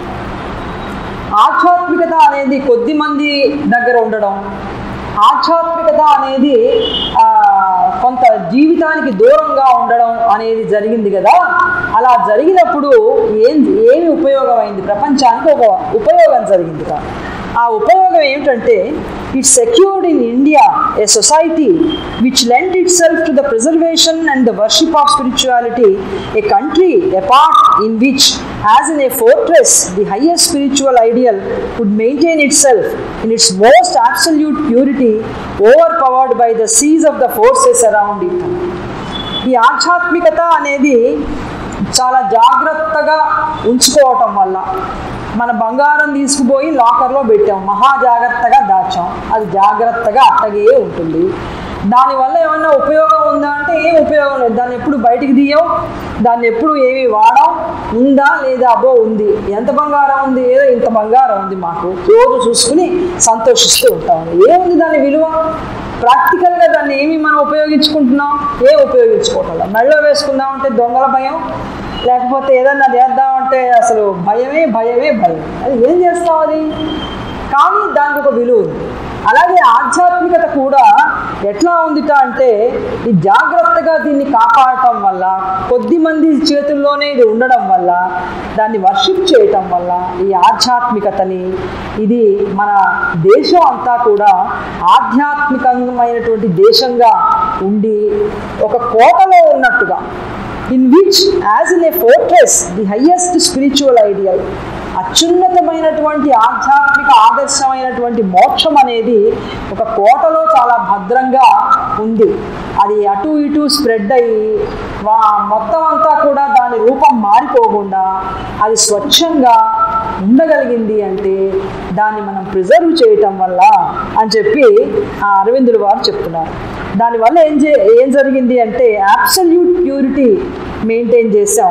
ఆధ్యాత్మికత అనేది కొద్ది మంది దగ్గర ఉండడం ఆధ్యాత్మికత అనేది ఆ, కొంత జీవితానికి దూరంగా ఉండడం అనేది జరిగింది కదా అలా జరిగినప్పుడు ఏం ఏమి ఉపయోగమైంది ప్రపంచానికి ఒక ఉపయోగం జరిగింది కదా ఆ ఉపయోగం ఏమిటంటే it secured in India a society which lent itself to the preservation and the worship of spirituality a country a part in which as in a fortress the highest spiritual ideal would maintain itself in its most absolute purity overpowered by the siege of the forces around it ఈ ఆధ్యాత్మికత అనేది చాలా జాగ్రత్తగా ఉంచుకోవటం వల్ల మన బంగారం తీసుకుపోయి లాకర్లో పెట్టాం మహా జాగ్రత్తగా దాచాం అది జాగ్రత్తగా అట్టగే ఉంటుంది దానివల్ల ఏమన్నా ఉపయోగం ఉందా అంటే ఏం ఉపయోగం లేదు దాన్ని ఎప్పుడు బయటికి తీయం దాన్ని ఎప్పుడు ఏమి వాడాం ఉందా లేదా అబ్బో ఉంది ఎంత బంగారం ఉంది ఏదో ఇంత బంగారం ఉంది మాకు రోజు చూసుకుని సంతోషిస్తూ ఉంటాం ఏముంది దాని విలువ ప్రాక్టికల్గా దాన్ని ఏమి మనం ఉపయోగించుకుంటున్నాం ఏ ఉపయోగించుకోవట్లేదు మెడలో వేసుకుందామంటే దొంగల భయం లేకపోతే ఏదన్నా చేద్దామంటే అసలు భయమే భయమే భయం అది ఏం చేస్తాం అది కానీ దానికి ఒక విలువ ఉంది అలాగే ఆధ్యాత్మికత కూడా ఎట్లా ఉందిట అంటే ఈ జాగ్రత్తగా దీన్ని కాపాడటం వల్ల కొద్ది మంది చేతుల్లోనే ఇది ఉండడం వల్ల దాన్ని వర్షిప్ చేయటం వల్ల ఈ ఆధ్యాత్మికతని ఇది మన దేశం అంతా కూడా ఆధ్యాత్మికమైనటువంటి దేశంగా ఉండి ఒక కోటలో ఉన్నట్టుగా in which as in a fortress the highest spiritual ideal అత్యున్నతమైనటువంటి ఆధ్యాత్మిక ఆదర్శమైనటువంటి మోక్షం అనేది ఒక కోటలో చాలా భద్రంగా ఉంది అది అటు ఇటు స్ప్రెడ్ అయ్యి వా మొత్తం అంతా కూడా దాని రూపం మారిపోకుండా అది స్వచ్ఛంగా ఉండగలిగింది అంటే దాన్ని మనం ప్రిజర్వ్ చేయటం వల్ల అని చెప్పి ఆ అరవిందులు వారు చెప్తున్నారు దానివల్ల ఏం చే ఏం జరిగింది అంటే అబ్సల్యూట్ ప్యూరిటీ మెయింటైన్ చేసాం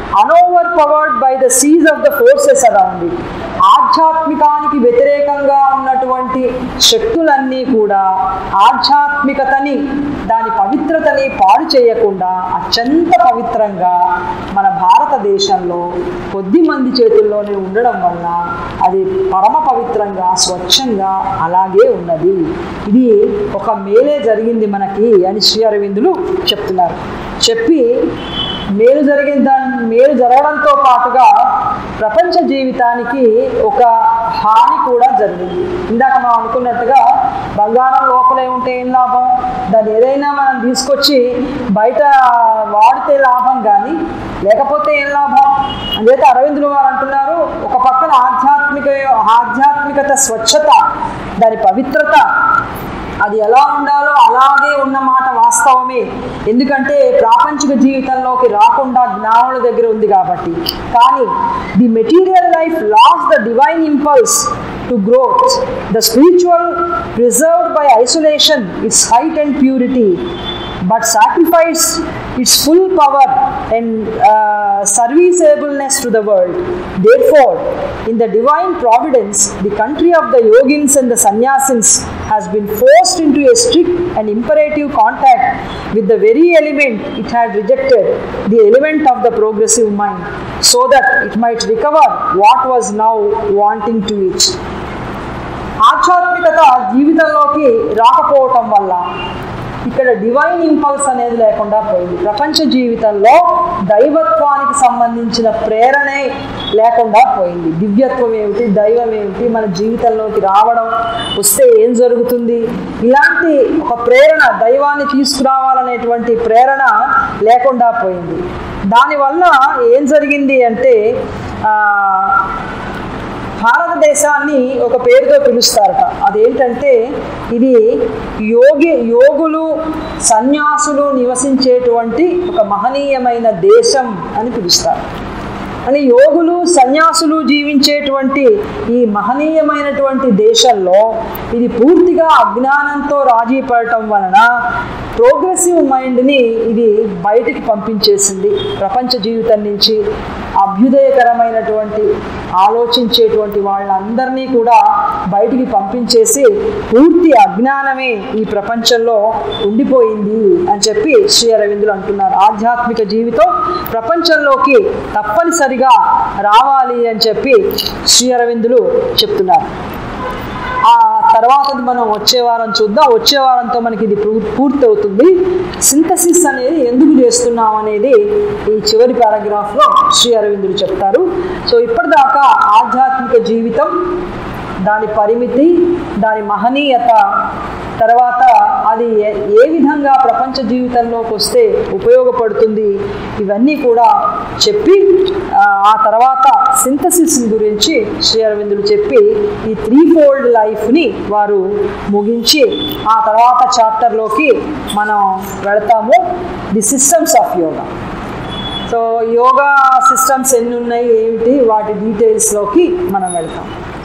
unoverpowered by the siege of the forces around it ఆధ్యాత్మికానికి వ్యతిరేకంగా ఉన్నటువంటి శక్తులన్నీ కూడా ఆధ్యాత్మికతని దాని పవిత్రతని పాడు చేయకుండా అత్యంత పవిత్రంగా మన భారతదేశంలో కొద్ది మంది చేతుల్లోనే ఉండడం వలన అది పరమ పవిత్రంగా స్వచ్ఛంగా అలాగే ఉన్నది ఇది ఒక మేలే జరిగింది మనకి అని శ్రీ అరవిందులు చెప్తున్నారు చెప్పి మేలు జరిగిన దాని మేలు జరగడంతో పాటుగా ప్రపంచ జీవితానికి ఒక హాని కూడా జరిగింది ఇందాక మనం అనుకున్నట్టుగా బంగారం లోపలే ఉంటే ఏం లాభం దాన్ని ఏదైనా మనం తీసుకొచ్చి బయట వాడితే లాభం కానీ లేకపోతే ఏం లాభం అందుకైతే అరవిందులు వారు అంటున్నారు ఒక పక్కన ఆధ్యాత్మిక ఆధ్యాత్మికత స్వచ్ఛత దాని పవిత్రత అది ఎలా ఉండాలో అలాగే ఉన్న మాట వాస్తవమే ఎందుకంటే ప్రాపంచిక జీవితంలోకి రాకుండా జ్ఞానుల దగ్గర ఉంది కాబట్టి కానీ the material life lost the divine impulse to growth the spiritual preserved by isolation its height and purity but sacrifice its full power and uh, serviceableness to the world. Therefore, in the divine providence, the country of the yogins and the sannyasins has been forced into a strict and imperative contact with the very element it had rejected, the element of the progressive mind, so that it might recover what was now wanting to it. ఆధ్యాత్మికత జీవితంలోకి రాకపోవటం వల్ల ఇక్కడ divine impulse అనేది లేకుండా పోయింది ప్రపంచ జీవితంలో దైవత్వానికి సంబంధించిన ప్రేరణే లేకుండా పోయింది దివ్యత్వం ఏమిటి దైవం ఏమిటి మన జీవితంలోకి రావడం వస్తే ఏం జరుగుతుంది ఇలాంటి ఒక ప్రేరణ దైవాన్ని తీసుకురావాలనేటువంటి ప్రేరణ లేకుండా పోయింది దానివల్ల ఏం జరిగింది అంటే ఆ, భారతదేశాన్ని ఒక పేరుతో పిలుస్తారట అదేంటంటే ఇది యోగి యోగులు సన్యాసులు నివసించేటువంటి ఒక మహనీయమైన దేశం అని పిలుస్తారు అని యోగులు సన్యాసులు జీవించేటువంటి ఈ మహనీయమైనటువంటి దేశంలో ఇది పూర్తిగా అజ్ఞానంతో రాజీ పడటం వలన ప్రోగ్రెసివ్ మైండ్ని ఇది బయటికి పంపించేసింది ప్రపంచ జీవితం నుంచి అభ్యుదయకరమైనటువంటి ఆలోచించేటువంటి వాళ్ళందరినీ కూడా బయటికి పంపించేసి పూర్తి అజ్ఞానమే ఈ ప్రపంచంలో ఉండిపోయింది అని చెప్పి శ్రీ అరవిందులు అంటున్నారు ఆధ్యాత్మిక జీవితం ప్రపంచంలోకి తప్పనిసరిగా రావాలి అని చెప్పి శ్రీ అరవిందులు చెప్తున్నారు ఆ తర్వాతది మనం వచ్చే వారం చూద్దాం వచ్చే వారంతో మనకి ఇది పూ- పూర్తి అవుతుంది సింథసిస్ అనేది ఎందుకు చేస్తున్నాం అనేది ఈ చివరి పారాగ్రాఫ్లో శ్రీ అరవిందులు చెప్తారు సో ఇప్పటిదాకా ఆధ్యాత్మిక జీవితం దాని పరిమితి దాని మహనీయత తర్వాత అది ఏ ఏ విధంగా ప్రపంచ జీవితంలోకి వస్తే ఉపయోగపడుతుంది ఇవన్నీ కూడా చెప్పి ఆ, ఆ తర్వాత సింథసిస్ గురించి శ్రీ అరవిందులు చెప్పి ఈ త్రీ ఫోల్డ్ లైఫ్ని వారు ముగించి ఆ తర్వాత చాప్టర్లోకి మనం వెళతాము the systems of yoga so yoga systems ఎన్ని ఉన్నాయి ఏమిటి వాటి డీటెయిల్స్లోకి మనం వెళ్తాం